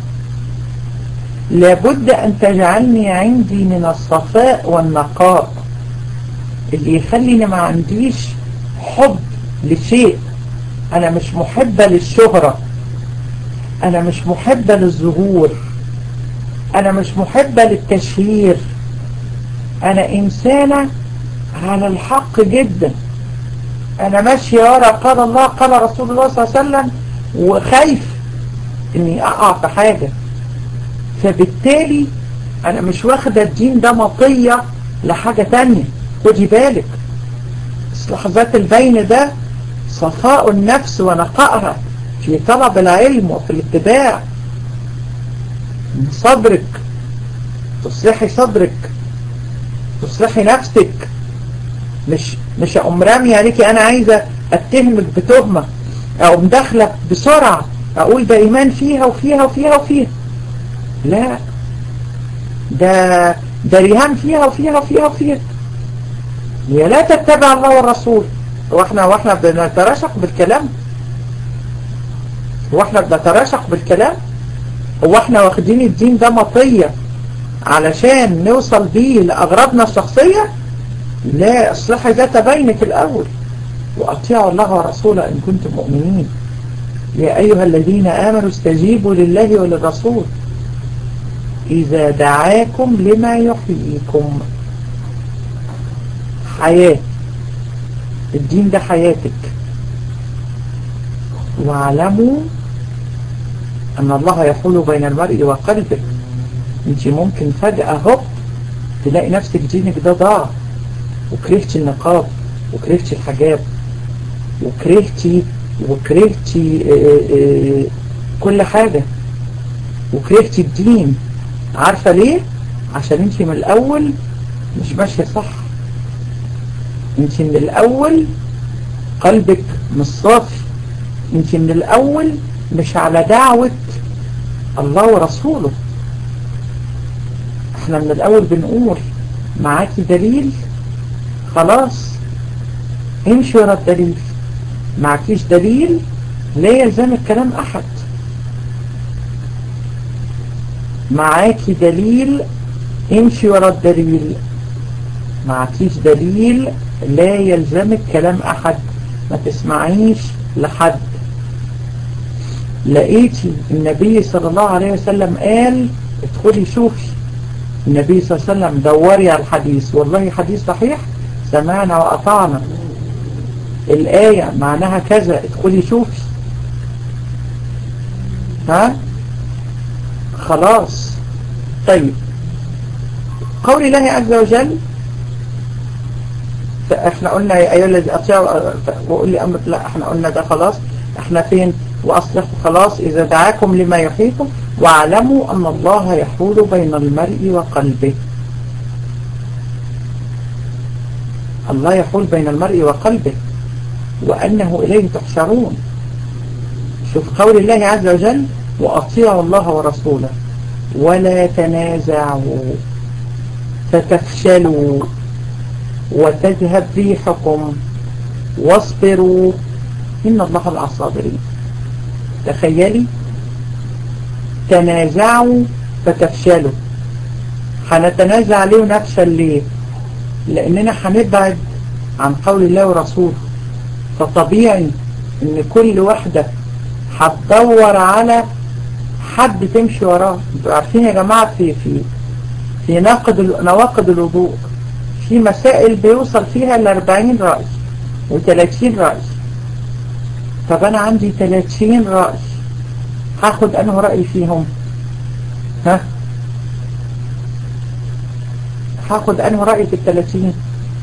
لابد أن تجعلني عندي من الصفاء والنقاء اللي يخليني ما عنديش حب لشيء أنا مش محبة للشهرة أنا مش محبة للظهور أنا مش محبة للتشهير أنا إنسانة على الحق جدا أنا ماشية ورا قال الله قال رسول الله صلى الله عليه وسلم وخايف إني أقع في حاجة فبالتالي انا مش واخدة الدين ده مطية لحاجة تانية خدي بالك اصلاح ذات البين ده صفاء النفس ونقائها في طلب العلم وفي الاتباع من صدرك تصلحي صدرك تصلحي نفسك مش مش اقوم رامي عليكي انا عايزة اتهمك بتهمة او مداخلة بسرعة اقول ده ايمان فيها وفيها وفيها وفيها لا ده ده رهان فيها وفيها وفيها وفيها هي لا تتبع الله والرسول واحنا واحنا بنتراشق بالكلام واحنا بنتراشق بالكلام هو احنا واخدين الدين ده مطية علشان نوصل بيه لأغراضنا الشخصية لا اصلحي ذات بينك الأول وأطيعوا الله ورسوله إن كنتم مؤمنين يا أيها الذين آمنوا استجيبوا لله وللرسول إذا دعاكم لما يحييكم حياة الدين ده حياتك واعلموا أن الله يحول بين المرء وقلبه انت ممكن فجأة هوب تلاقي نفسك دينك ده ضاع وكرهتي النقاب وكرهتي الحجاب وكرهتي وكرهتي اه اه كل حاجة وكرهتي الدين عارفة ليه عشان انت من الاول مش ماشية صح انت من الاول قلبك مش صافي انت من الاول مش على دعوة الله ورسوله احنا من الاول بنقول معاكي دليل خلاص امشي ورا الدليل معكيش دليل لا يلزمك كلام احد معاكي دليل امشي ورا الدليل معكيش دليل لا يلزمك كلام احد ما تسمعيش لحد لقيتي النبي صلى الله عليه وسلم قال ادخلي شوفي النبي صلى الله عليه وسلم دوري على الحديث والله حديث صحيح سمعنا وأطعنا الآية معناها كذا ادخلي شوفي ها خلاص طيب قول الله عز وجل فاحنا قلنا يا ايها الذي اطيعوا وقول لي امر لا احنا قلنا ده خلاص احنا فين واصلحوا خلاص اذا دعاكم لما يحييكم واعلموا ان الله يحول بين المرء وقلبه الله يحول بين المرء وقلبه وانه اليه تحشرون شوف قول الله عز وجل واطيعوا الله ورسوله ولا تنازعوا فتفشلوا وتذهب ريحكم واصبروا إن الله مع الصابرين تخيلي تنازعوا فتفشلوا هنتنازع ليه ونفشل ليه لأننا هنبعد عن قول الله ورسوله فطبيعي ان كل واحدة هتدور على حد تمشي وراه انتوا عارفين يا جماعة في في في ناقد نواقد الوضوء في مسائل بيوصل فيها ل 40 رأي و30 رأي طب انا عندي 30 رأي هاخد انه رأي فيهم ها هاخد انه رأي في الثلاثين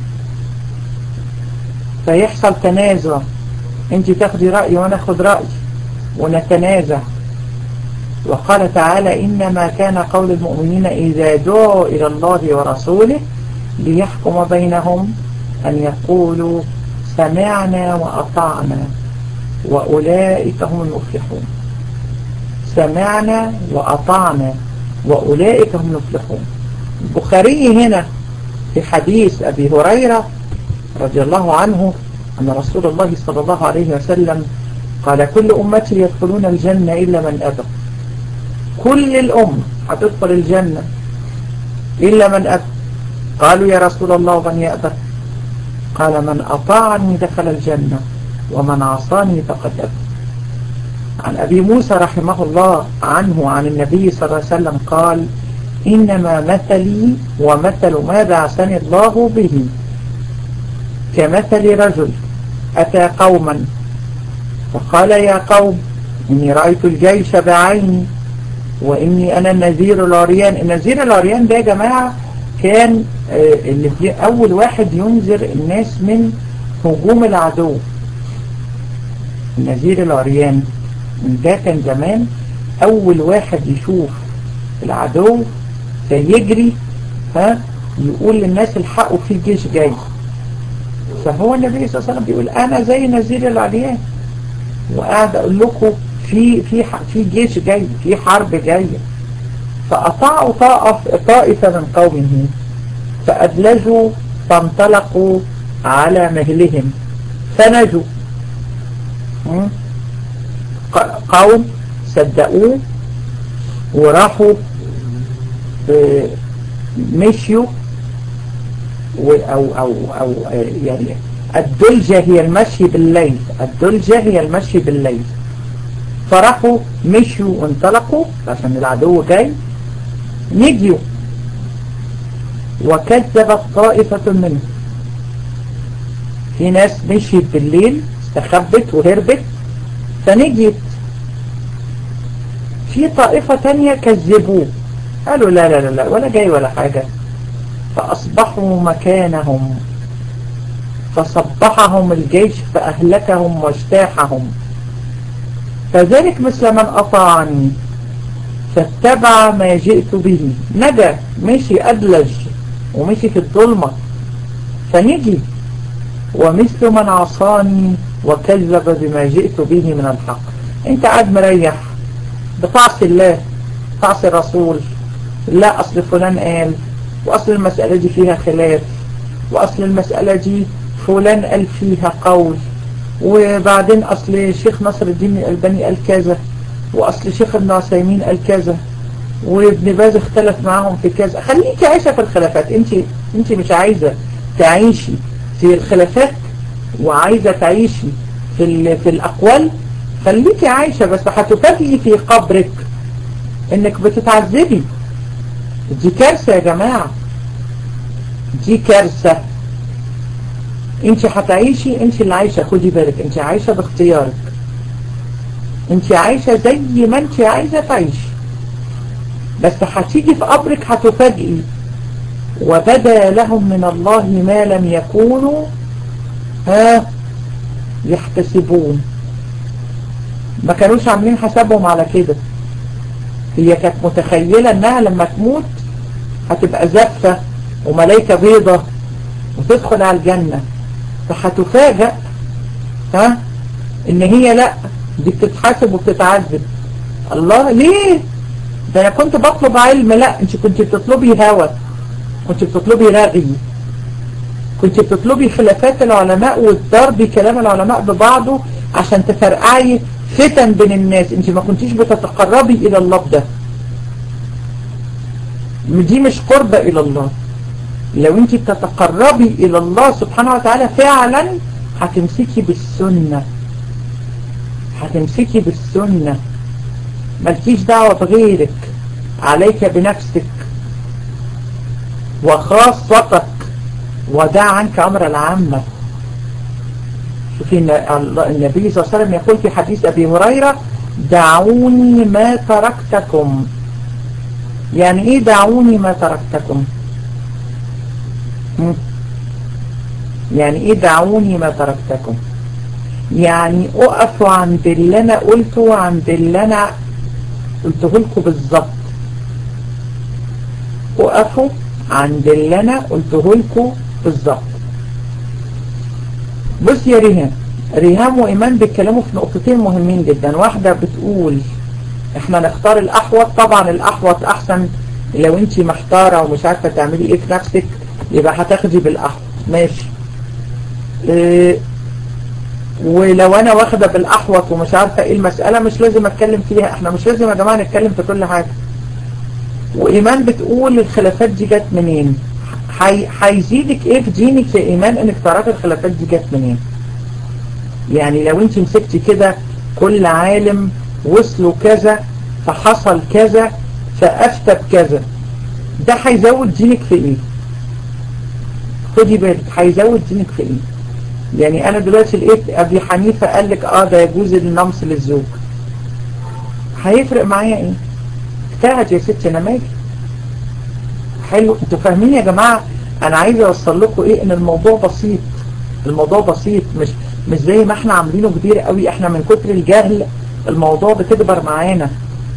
فيحصل تنازع انت تاخدي رأي وانا اخد رأي ونتنازع وقال تعالى إنما كان قول المؤمنين إذا دعوا إلى الله ورسوله ليحكم بينهم أن يقولوا سمعنا وأطعنا وأولئك هم المفلحون سمعنا وأطعنا وأولئك هم المفلحون البخاري هنا في حديث أبي هريرة رضي الله عنه أن رسول الله صلى الله عليه وسلم قال كل أمتي يدخلون الجنة إلا من أبى كل الأمة هتدخل الجنة إلا من أبى قالوا يا رسول الله ومن يأبى قال من أطاعني دخل الجنة ومن عصاني فقد أبى عن أبي موسى رحمه الله عنه عن النبي صلى الله عليه وسلم قال إنما مثلي ومثل ما بعثني الله به كمثل رجل أتى قوما فقال يا قوم إني رأيت الجيش بعيني وإني أنا النذير العريان النذير العريان ده يا جماعة كان اللي في أول واحد ينذر الناس من هجوم العدو النذير العريان ده كان زمان أول واحد يشوف العدو فيجري ها يقول للناس الحقوا في جيش جاي فهو النبي صلى الله عليه وسلم بيقول أنا زي نذير العريان وقاعد أقول لكم في في في جيش جاي في حرب جاية فأطاعوا طائفة من قومه فأدلجوا فانطلقوا على مهلهم فنجوا قوم صدقوه وراحوا مشيوا أو, أو, أو يعني الدلجة هي المشي بالليل الدلجة هي المشي بالليل فراحوا مشوا وانطلقوا عشان العدو جاي نجيوا وكذبت طائفة منهم في ناس مشيت بالليل استخبت وهربت فنجيت في طائفة تانية كذبوه قالوا لا لا لا لا ولا جاي ولا حاجة فأصبحوا مكانهم فصبحهم الجيش فأهلكهم واجتاحهم فذلك مثل من أطاعني فاتبع ما جئت به نجا مشي أدلج ومشي في الظلمة فنجي ومثل من عصاني وكذب بما جئت به من الحق انت قاعد مريح بتعصي الله تعصي الرسول لا أصل فلان قال وأصل المسألة دي فيها خلاف وأصل المسألة دي فلان قال فيها قول وبعدين أصل شيخ نصر الدين الألباني قال كذا وأصل شيخ ابن عثيمين قال كذا وابن باز اختلف معاهم في كذا خليكي عايشة في الخلافات انت انت مش عايزة تعيشي في الخلافات وعايزة تعيشي في, ال... في الأقوال خليكي عايشة بس هتفاجئي في قبرك انك بتتعذبي دي كارثة يا جماعة دي كارثة انت هتعيشي انت اللي عايشة خدي بالك انت عايشة باختيارك انت عايشة زي ما انت عايزة تعيشي بس هتيجي في قبرك هتفاجئي وبدا لهم من الله ما لم يكونوا ها يحتسبون ما كانوش عاملين حسابهم على كده هي كانت متخيلة انها لما تموت هتبقى زفة وملايكة بيضة وتدخل على الجنة فهتفاجأ ها ان هي لا دي بتتحاسب وبتتعذب الله ليه ده انا كنت بطلب علم لا انت كنت بتطلبي هوى كنت بتطلبي رغي كنت بتطلبي خلافات العلماء والضرب كلام العلماء ببعضه عشان تفرقعي فتن بين الناس انت ما كنتيش بتتقربي الى الله بده دي مش قربة الى الله لو انت بتتقربي الى الله سبحانه وتعالى فعلا هتمسكي بالسنة هتمسكي بالسنة مالكيش دعوة بغيرك عليك بنفسك وخاصتك ودع عنك أمر العامة شوفي النبي صلى الله عليه وسلم يقول في حديث أبي هريرة دعوني ما تركتكم يعني ايه دعوني ما تركتكم يعني ايه دعوني ما تركتكم يعني اقفوا عند اللي انا قلته عند اللي انا قلته لكم بالظبط اقفوا عند اللي انا قلته لكم بالظبط بص يا ريهام ريهام وإيمان بيتكلموا في نقطتين مهمين جدا واحدة بتقول احنا نختار الأحوط طبعا الأحوط أحسن لو انت محتارة ومش عارفة تعملي ايه في نفسك يبقى هتاخدي بالأحوط ماشي اه ولو انا واخدة بالأحوط ومش عارفة ايه المسألة مش لازم اتكلم فيها احنا مش لازم يا جماعة نتكلم في كل حاجة وإيمان بتقول الخلافات دي جت منين هيزيدك ايه في دينك يا إيمان انك تعرفي الخلافات دي جت منين يعني لو انت مسكتي كده كل عالم وصلوا كذا فحصل كذا فأفتى بكذا ده هيزود دينك في ايه خدي بالك هيزود دينك في ايه يعني انا دلوقتي لقيت ابي حنيفة قال لك اه ده يجوز النمس للزوج هيفرق معايا ايه اجتهد يا ستي انا مالي حلو انتوا فاهمين يا جماعة انا عايز اوصل لكم ايه ان الموضوع بسيط الموضوع بسيط مش مش زي ما احنا عاملينه كبير قوي احنا من كتر الجهل الموضوع بتكبر معانا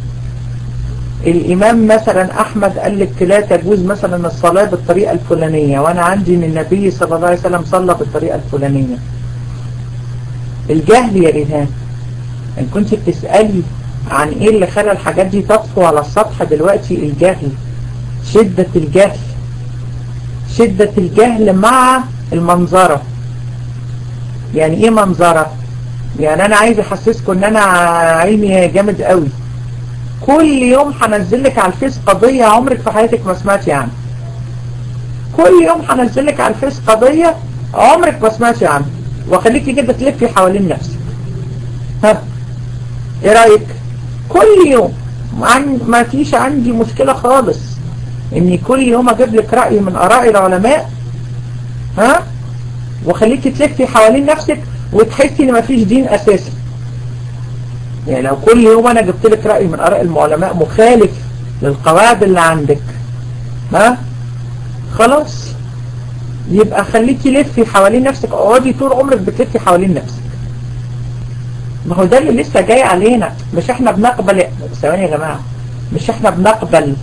الامام مثلا احمد قال لك لا تجوز مثلا الصلاة بالطريقة الفلانية وانا عندي ان النبي صلى الله عليه وسلم صلى بالطريقة الفلانية الجهل يا ريهان ان كنت بتسألي عن ايه اللي خلى الحاجات دي تطفو على السطح دلوقتي الجهل شدة الجهل شدة الجهل مع المنظرة يعني ايه منظرة يعني انا عايز احسسكم ان انا علمي جامد قوي كل يوم هنزل لك على الفيس قضية عمرك في حياتك ما سمعتي عنها كل يوم هنزل لك على الفيس قضية عمرك ما سمعتي عنها واخليكي كده تلفي حوالين نفسك ها ايه رأيك كل يوم ما فيش عندي مشكلة خالص اني كل يوم اجيب لك رأي من اراء العلماء ها وخليكي تلفي حوالين نفسك وتحسي ان مفيش دين اساسا يعني لو كل يوم انا جبت لك رأي من اراء العلماء مخالف للقواعد اللي عندك ها خلاص يبقى خليكي لفي حوالين نفسك اقعدي طول عمرك بتلفي حوالين نفسك ما هو ده اللي لسه جاي علينا مش احنا بنقبل ثواني يا جماعة مش احنا بنقبل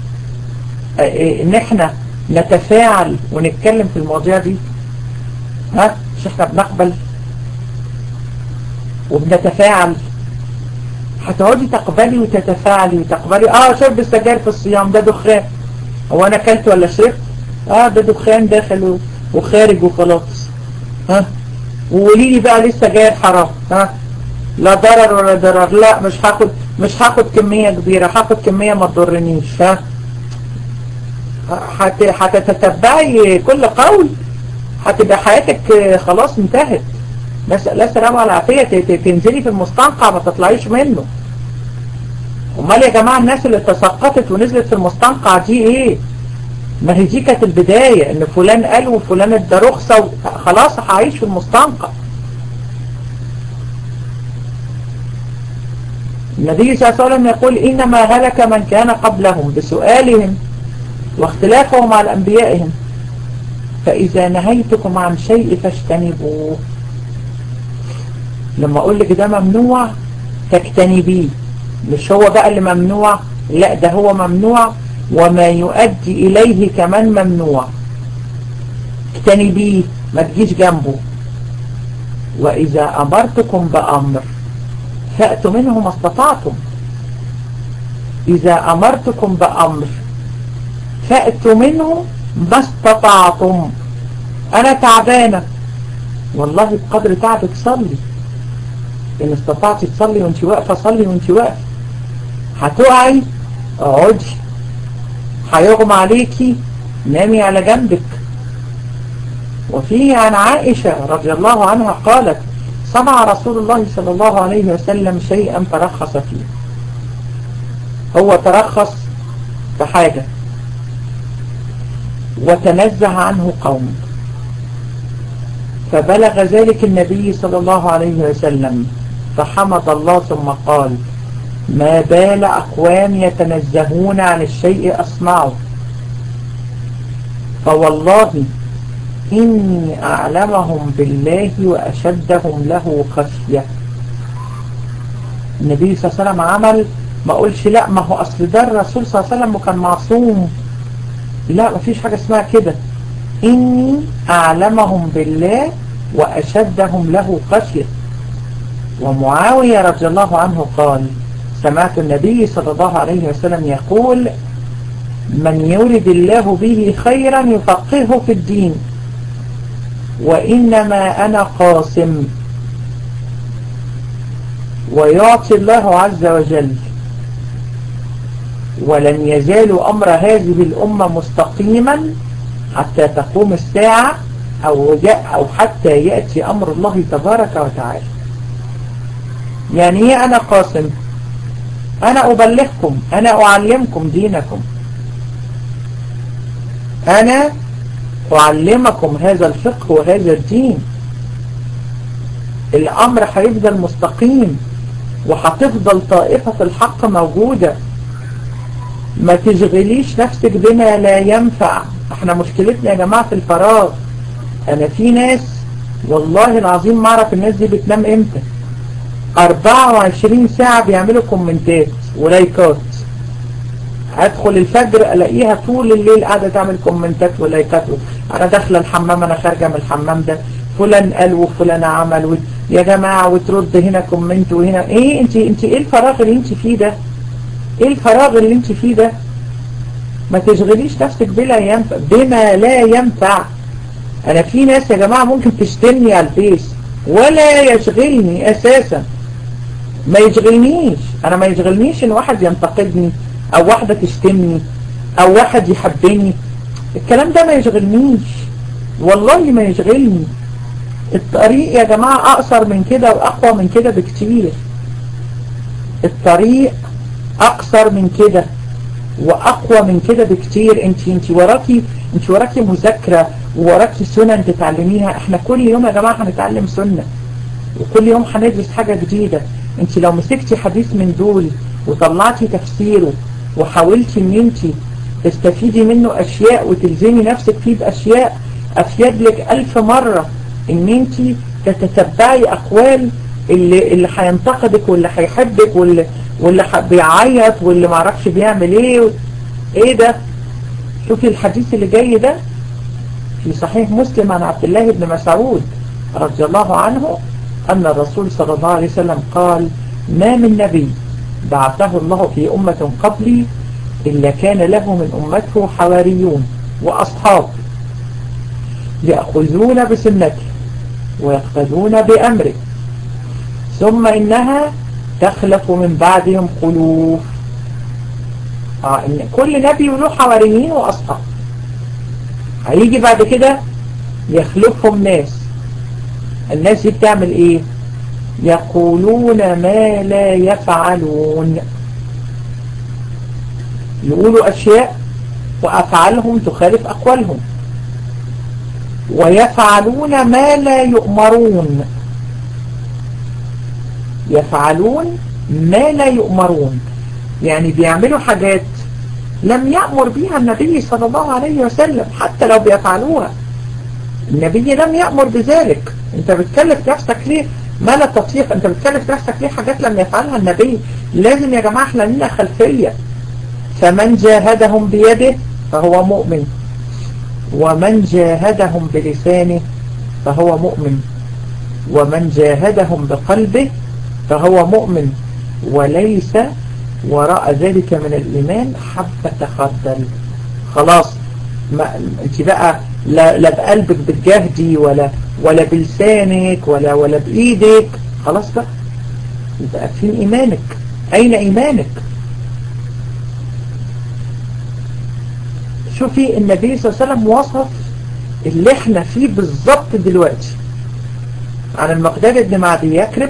ان احنا نتفاعل ونتكلم في المواضيع دي ها مش احنا بنقبل وبنتفاعل هتقعدي تقبلي وتتفاعلي وتقبلي اه شرب السجاير في الصيام ده دخان هو انا اكلت ولا شربت اه ده دخان داخل وخارج وخلاص ها وقولي لي بقى لسه جاير حرام ها لا ضرر ولا ضرر لا مش هاخد مش هاخد كمية كبيرة هاخد كمية ما تضرنيش ها هتتتبعي كل قول هتبقى حياتك خلاص انتهت نسأل الله السلامة والعافية تنزلي في المستنقع ما تطلعيش منه امال يا جماعة الناس اللي تسقطت ونزلت في المستنقع دي ايه ما هي دي كانت البداية ان فلان قال وفلان ادى رخصة خلاص هعيش في المستنقع النبي صلى الله عليه وسلم يقول إنما هلك من كان قبلهم بسؤالهم واختلافهم على أنبيائهم فإذا نهيتكم عن شيء فاجتنبوه لما أقول لك ده ممنوع تجتنبيه مش هو بقى اللي ممنوع لا ده هو ممنوع وما يؤدي إليه كمان ممنوع اجتنبيه ما تجيش جنبه وإذا أمرتكم بأمر فأتوا منه ما استطعتم إذا أمرتكم بأمر فأتوا منه ما استطعتم أنا تعبانة والله بقدر تعبك صلي إن استطعتي تصلي وانت واقفة صلي وانت واقفة هتقعي اقعدي هيغمى عليكي نامي على جنبك وفيه عن عائشة رضي الله عنها قالت صنع رسول الله صلى الله عليه وسلم شيئا ترخص فيه هو ترخص في حاجة وتنزه عنه قوم فبلغ ذلك النبي صلى الله عليه وسلم فحمد الله ثم قال ما بال أقوام يتنزهون عن الشيء أصنعه فوالله إني أعلمهم بالله وأشدهم له خشية النبي صلى الله عليه وسلم عمل ما أقولش لا ما هو أصل ده الرسول صلى الله عليه وسلم وكان معصوم لا ما فيش حاجة اسمها كده إني أعلمهم بالله وأشدهم له خشية ومعاوية رضي الله عنه قال سمعت النبي صلى الله عليه وسلم يقول من يرد الله به خيرا يفقهه في الدين وإنما أنا قاسم ويعطي الله عز وجل ولن يزال أمر هذه الأمة مستقيما حتى تقوم الساعة أو, أو حتى يأتي أمر الله تبارك وتعالى يعني ايه أنا قاسم أنا أبلغكم أنا أعلمكم دينكم أنا أعلمكم هذا الفقه وهذا الدين الأمر هيفضل مستقيم وهتفضل طائفة الحق موجودة ما تشغليش نفسك بما لا ينفع احنا مشكلتنا يا جماعة في الفراغ انا في ناس والله العظيم ما اعرف الناس دي بتنام امتى 24 ساعة بيعملوا كومنتات ولايكات ادخل الفجر الاقيها طول الليل قاعدة تعمل كومنتات ولايكات انا داخله الحمام انا خارجة من الحمام ده فلان قال وفلان عمل و... يا جماعة وترد هنا كومنت وهنا ايه انت انت ايه الفراغ اللي انت فيه ده ايه الفراغ اللي انت فيه ده ما تشغليش نفسك بلا ينفع بما لا ينفع انا في ناس يا جماعة ممكن تشتمني على الفيس ولا يشغلني اساسا ما يشغلنيش انا ما يشغلنيش ان واحد ينتقدني او واحدة تشتمني او واحد يحبني الكلام ده ما يشغلنيش والله ما يشغلني الطريق يا جماعة اقصر من كده واقوى من كده بكتير الطريق اقصر من كده واقوى من كده بكتير انت انت وراكي انت وراكي مذاكرة ووراكي سنن تتعلميها احنا كل يوم يا جماعة هنتعلم سنة وكل يوم هندرس حاجة جديدة انت لو مسكتي حديث من دول وطلعتي تفسيره وحاولتي ان انت تستفيدي منه اشياء وتلزمي نفسك فيه باشياء افيد لك الف مرة ان انت تتتبعي اقوال اللي اللي هينتقدك واللي هيحبك واللي واللي بيعيط واللي معرفش بيعمل ايه ايه ده شوفي الحديث اللي جاي ده في صحيح مسلم عن عبد الله بن مسعود رضي الله عنه أن الرسول صلى الله عليه وسلم قال ما من نبي بعثه الله في أمة قبلي إلا كان له من أمته حواريون وأصحاب يأخذون بسنته ويقتدون بأمره ثم إنها تخلف من بعدهم خلوف آه إن كل نبي له حواريين وأصحاب هيجي بعد كده يخلفهم ناس الناس دي بتعمل ايه يقولون ما لا يفعلون يقولوا اشياء وافعالهم تخالف اقوالهم ويفعلون ما لا يؤمرون يفعلون ما لا يؤمرون يعني بيعملوا حاجات لم يأمر بها النبي صلى الله عليه وسلم حتى لو بيفعلوها النبي لم يأمر بذلك انت بتكلف نفسك ليه ما لا تطيق انت بتكلف نفسك ليه حاجات لم يفعلها النبي لازم يا جماعة احنا لنا خلفية فمن جاهدهم بيده فهو مؤمن ومن جاهدهم بلسانه فهو مؤمن ومن جاهدهم بقلبه فهو مؤمن وليس وراء ذلك من الإيمان حبة خردل خلاص ما انت بقى لا, لا بقلبك بتجاهدي ولا ولا بلسانك ولا ولا بإيدك خلاص بقى يبقى فين إيمانك أين إيمانك شوفي النبي صلى الله عليه وسلم وصف اللي احنا فيه بالظبط دلوقتي عن المقداد بن معدي يكرب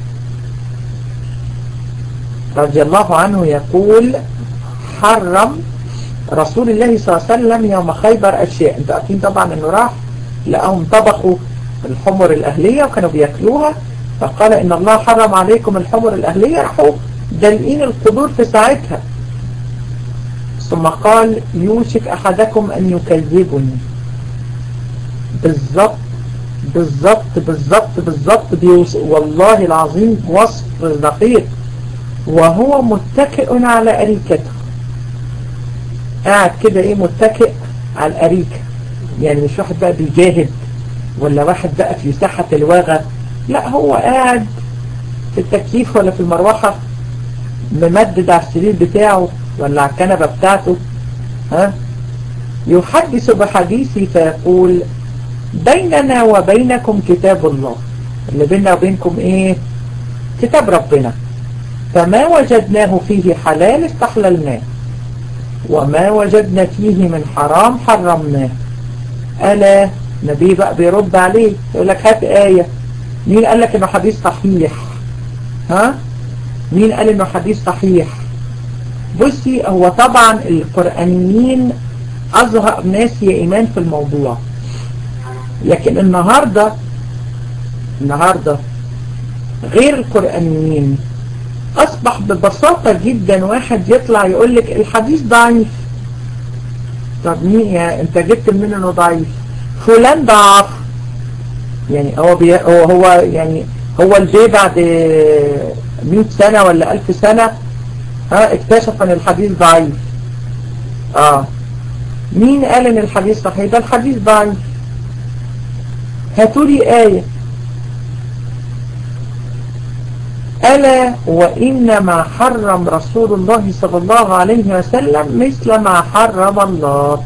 رضي الله عنه يقول حرم رسول الله صلى الله عليه وسلم يوم خيبر أشياء انتوا عارفين طبعا انه راح لقاهم طبخوا الحمر الأهلية وكانوا بيأكلوها فقال إن الله حرم عليكم الحمر الأهلية راحوا دلقين القدور في ساعتها ثم قال يوشك أحدكم أن يكذبني بالضبط بالضبط بالضبط بالضبط والله العظيم وصف دقيق وهو متكئ على أريكته قاعد كده ايه متكئ على الأريكة يعني مش واحد بقى بيجاهد ولا واحد بقى في ساحة الواغة لا هو قاعد في التكييف ولا في المروحة ممدد على السرير بتاعه ولا على الكنبة بتاعته ها يحدث بحديثي فيقول بيننا وبينكم كتاب الله اللي بيننا وبينكم ايه كتاب ربنا فما وجدناه فيه حلال استحللناه وما وجدنا فيه من حرام حرمناه ألا نبي بقى بيرد عليه يقول لك هات آية مين قال لك انه حديث صحيح ها مين قال انه حديث صحيح بصي هو طبعا القرآنيين أظهر ناس هي إيمان في الموضوع لكن النهاردة النهاردة غير القرآنيين أصبح ببساطة جدا واحد يطلع يقول لك الحديث ضعيف طب مين يا انت جبت منين انه ضعيف فلان ضعف يعني هو بي هو هو يعني هو الجي بعد 100 سنة ولا 1000 سنة ها اكتشف ان الحديث ضعيف اه مين قال ان الحديث صحيح ده الحديث ضعيف هاتوا لي آية ألا وإنما حرم رسول الله صلى الله عليه وسلم مثل ما حرم الله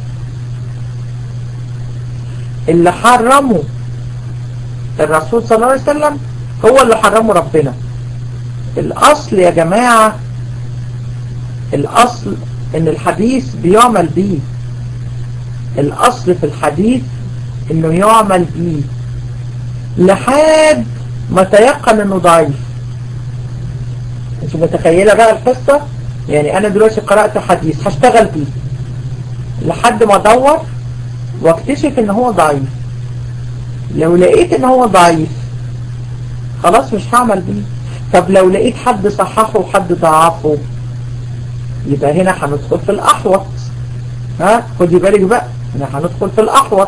اللي حرمه الرسول صلى الله عليه وسلم هو اللي حرمه ربنا الأصل يا جماعة الأصل إن الحديث بيعمل بيه الأصل في الحديث إنه يعمل بيه لحد ما تيقن إنه ضعيف انت متخيلة بقى القصة يعني انا دلوقتي قرأت حديث هشتغل بيه لحد ما ادور واكتشف ان هو ضعيف لو لقيت ان هو ضعيف خلاص مش هعمل بيه طب لو لقيت حد صححه وحد ضعفه يبقى هنا هندخل في الاحوط ها خدي بالك بقى هنا هندخل في الاحوط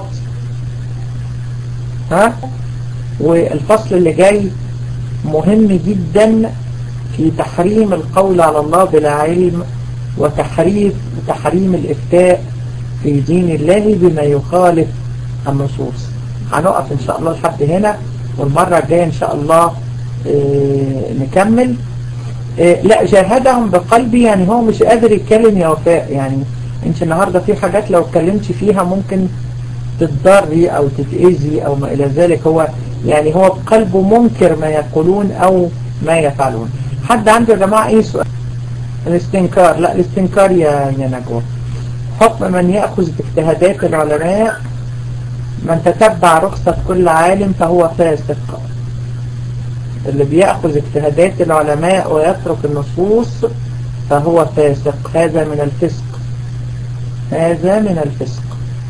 ها والفصل اللي جاي مهم جدا في تحريم القول على الله بلا علم وتحريف تحريم الإفتاء في دين الله بما يخالف النصوص هنقف إن شاء الله لحد هنا والمرة الجاية إن شاء الله اه نكمل اه لا جاهدهم بقلبي يعني هو مش قادر يتكلم يا وفاء يعني انت النهاردة في حاجات لو اتكلمت فيها ممكن تتضري او تتأذي او ما الى ذلك هو يعني هو بقلبه منكر ما يقولون او ما يفعلون حد عنده يا جماعة ايه سؤال الاستنكار لا الاستنكار يا يا نجوى حكم من يأخذ باجتهادات العلماء من تتبع رخصة كل عالم فهو فاسق اللي بيأخذ اجتهادات العلماء ويترك النصوص فهو فاسق هذا من الفسق هذا من الفسق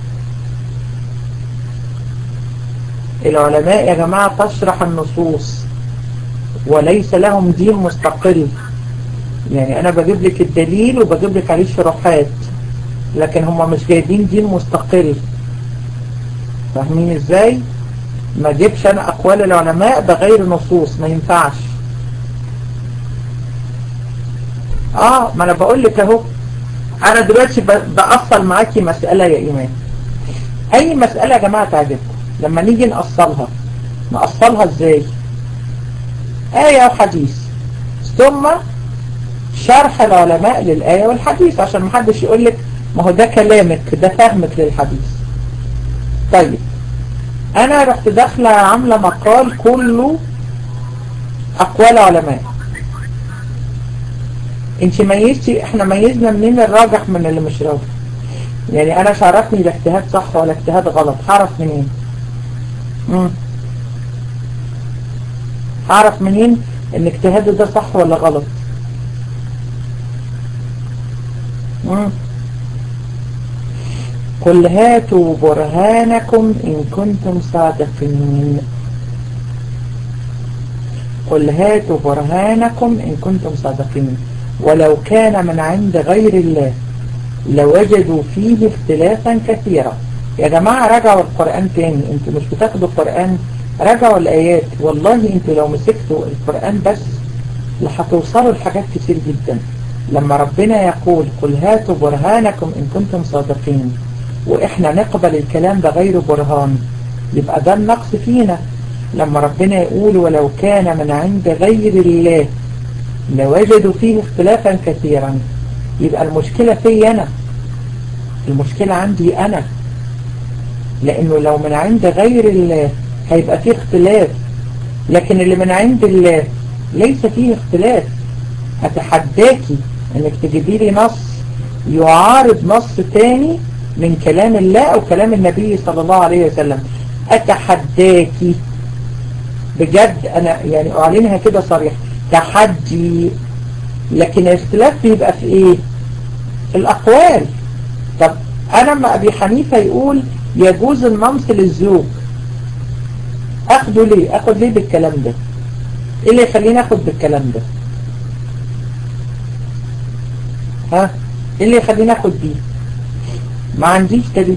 العلماء يا جماعة تشرح النصوص وليس لهم دين مستقل يعني انا بجيب لك الدليل وبجيب لك عليه شروحات لكن هم مش جايبين دين مستقل فاهمين ازاي ما جيبش انا اقوال العلماء بغير نصوص ما ينفعش اه ما انا بقول لك اهو انا دلوقتي بأصل معاكي مسألة يا ايمان اي مسألة يا جماعة تعجبكم لما نيجي نأصلها نأصلها ازاي آية وحديث ثم شرح العلماء للآية والحديث عشان محدش يقول لك ما هو ده كلامك ده فهمك للحديث طيب انا رحت داخله عامله مقال كله اقوال علماء انت ميزتي احنا ميزنا منين الراجح من اللي مش راجح يعني انا مش عرفني الاجتهاد صح ولا اجتهاد غلط هعرف منين امم هعرف منين ان اجتهادي ده صح ولا غلط امم قل هاتوا برهانكم إن كنتم صادقين قل هاتوا برهانكم إن كنتم صادقين ولو كان من عند غير الله لوجدوا فيه اختلافا كثيرا يا جماعة رجعوا القرآن تاني انتوا مش بتاخدوا القرآن رجعوا الآيات والله انتوا لو مسكتوا القرآن بس لهتوصلوا لحاجات كتير جدا لما ربنا يقول قل هاتوا برهانكم إن كنتم صادقين وإحنا نقبل الكلام بغير برهان يبقى ده النقص فينا لما ربنا يقول ولو كان من عند غير الله لوجدوا فيه اختلافا كثيرا يبقى المشكلة في أنا المشكلة عندي أنا لأنه لو من عند غير الله هيبقى فيه اختلاف لكن اللي من عند الله ليس فيه اختلاف أتحداكي انك تجيبي لي نص يعارض نص تاني من كلام الله او كلام النبي صلى الله عليه وسلم اتحداكي بجد انا يعني اعلنها كده صريح تحدي لكن الاختلاف بيبقى في ايه في الاقوال طب انا ما ابي حنيفة يقول يجوز النمس للزوج اخده ليه اخد ليه بالكلام ده ايه اللي يخليني اخد بالكلام ده ها ايه اللي يخليني اخد بيه ما عنديش دليل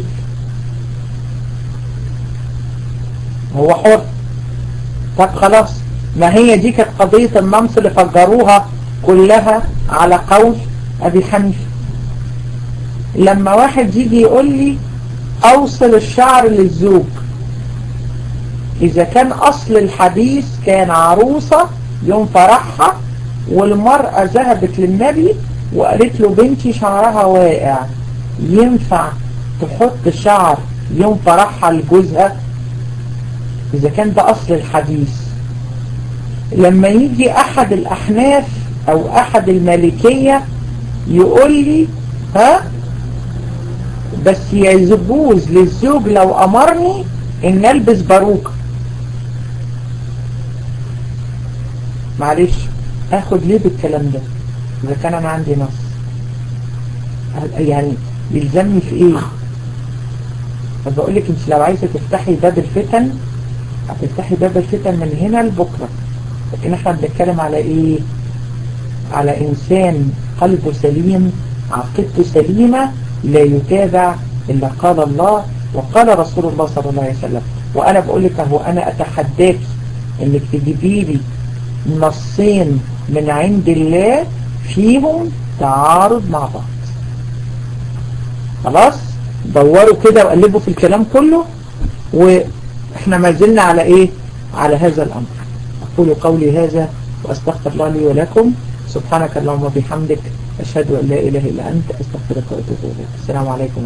هو حر طب خلاص ما هي دي كانت قضية النمس اللي فجروها كلها على قول ابي حنيفه لما واحد يجي يقول لي اوصل الشعر للزوج اذا كان اصل الحديث كان عروسة يوم فرحها والمرأة ذهبت للنبي وقالت له بنتي شعرها واقع ينفع تحط شعر يوم فرحها لجوزها إذا كان ده أصل الحديث لما يجي أحد الأحناف أو أحد المالكية يقول لي ها بس يجوز للزوج لو أمرني إن ألبس باروكة معلش أخد ليه بالكلام ده إذا كان أنا عندي نص يعني يلزمني في إيه فبقول لك أنت لو عايزة تفتحي باب الفتن هتفتحي باب الفتن من هنا لبكرة لكن احنا بنتكلم على إيه على إنسان قلبه سليم عقيدته سليمة لا يتابع إلا قال الله وقال رسول الله صلى الله عليه وسلم وأنا بقول لك أهو أنا أتحداك إنك تجيبي لي نصين من عند الله فيهم تعارض مع بعض خلاص دوروا كده وقلبوا في الكلام كله واحنا ما زلنا على ايه على هذا الامر اقول قولي هذا واستغفر الله لي ولكم سبحانك اللهم وبحمدك اشهد ان لا اله الا انت استغفرك واتوب اليك السلام عليكم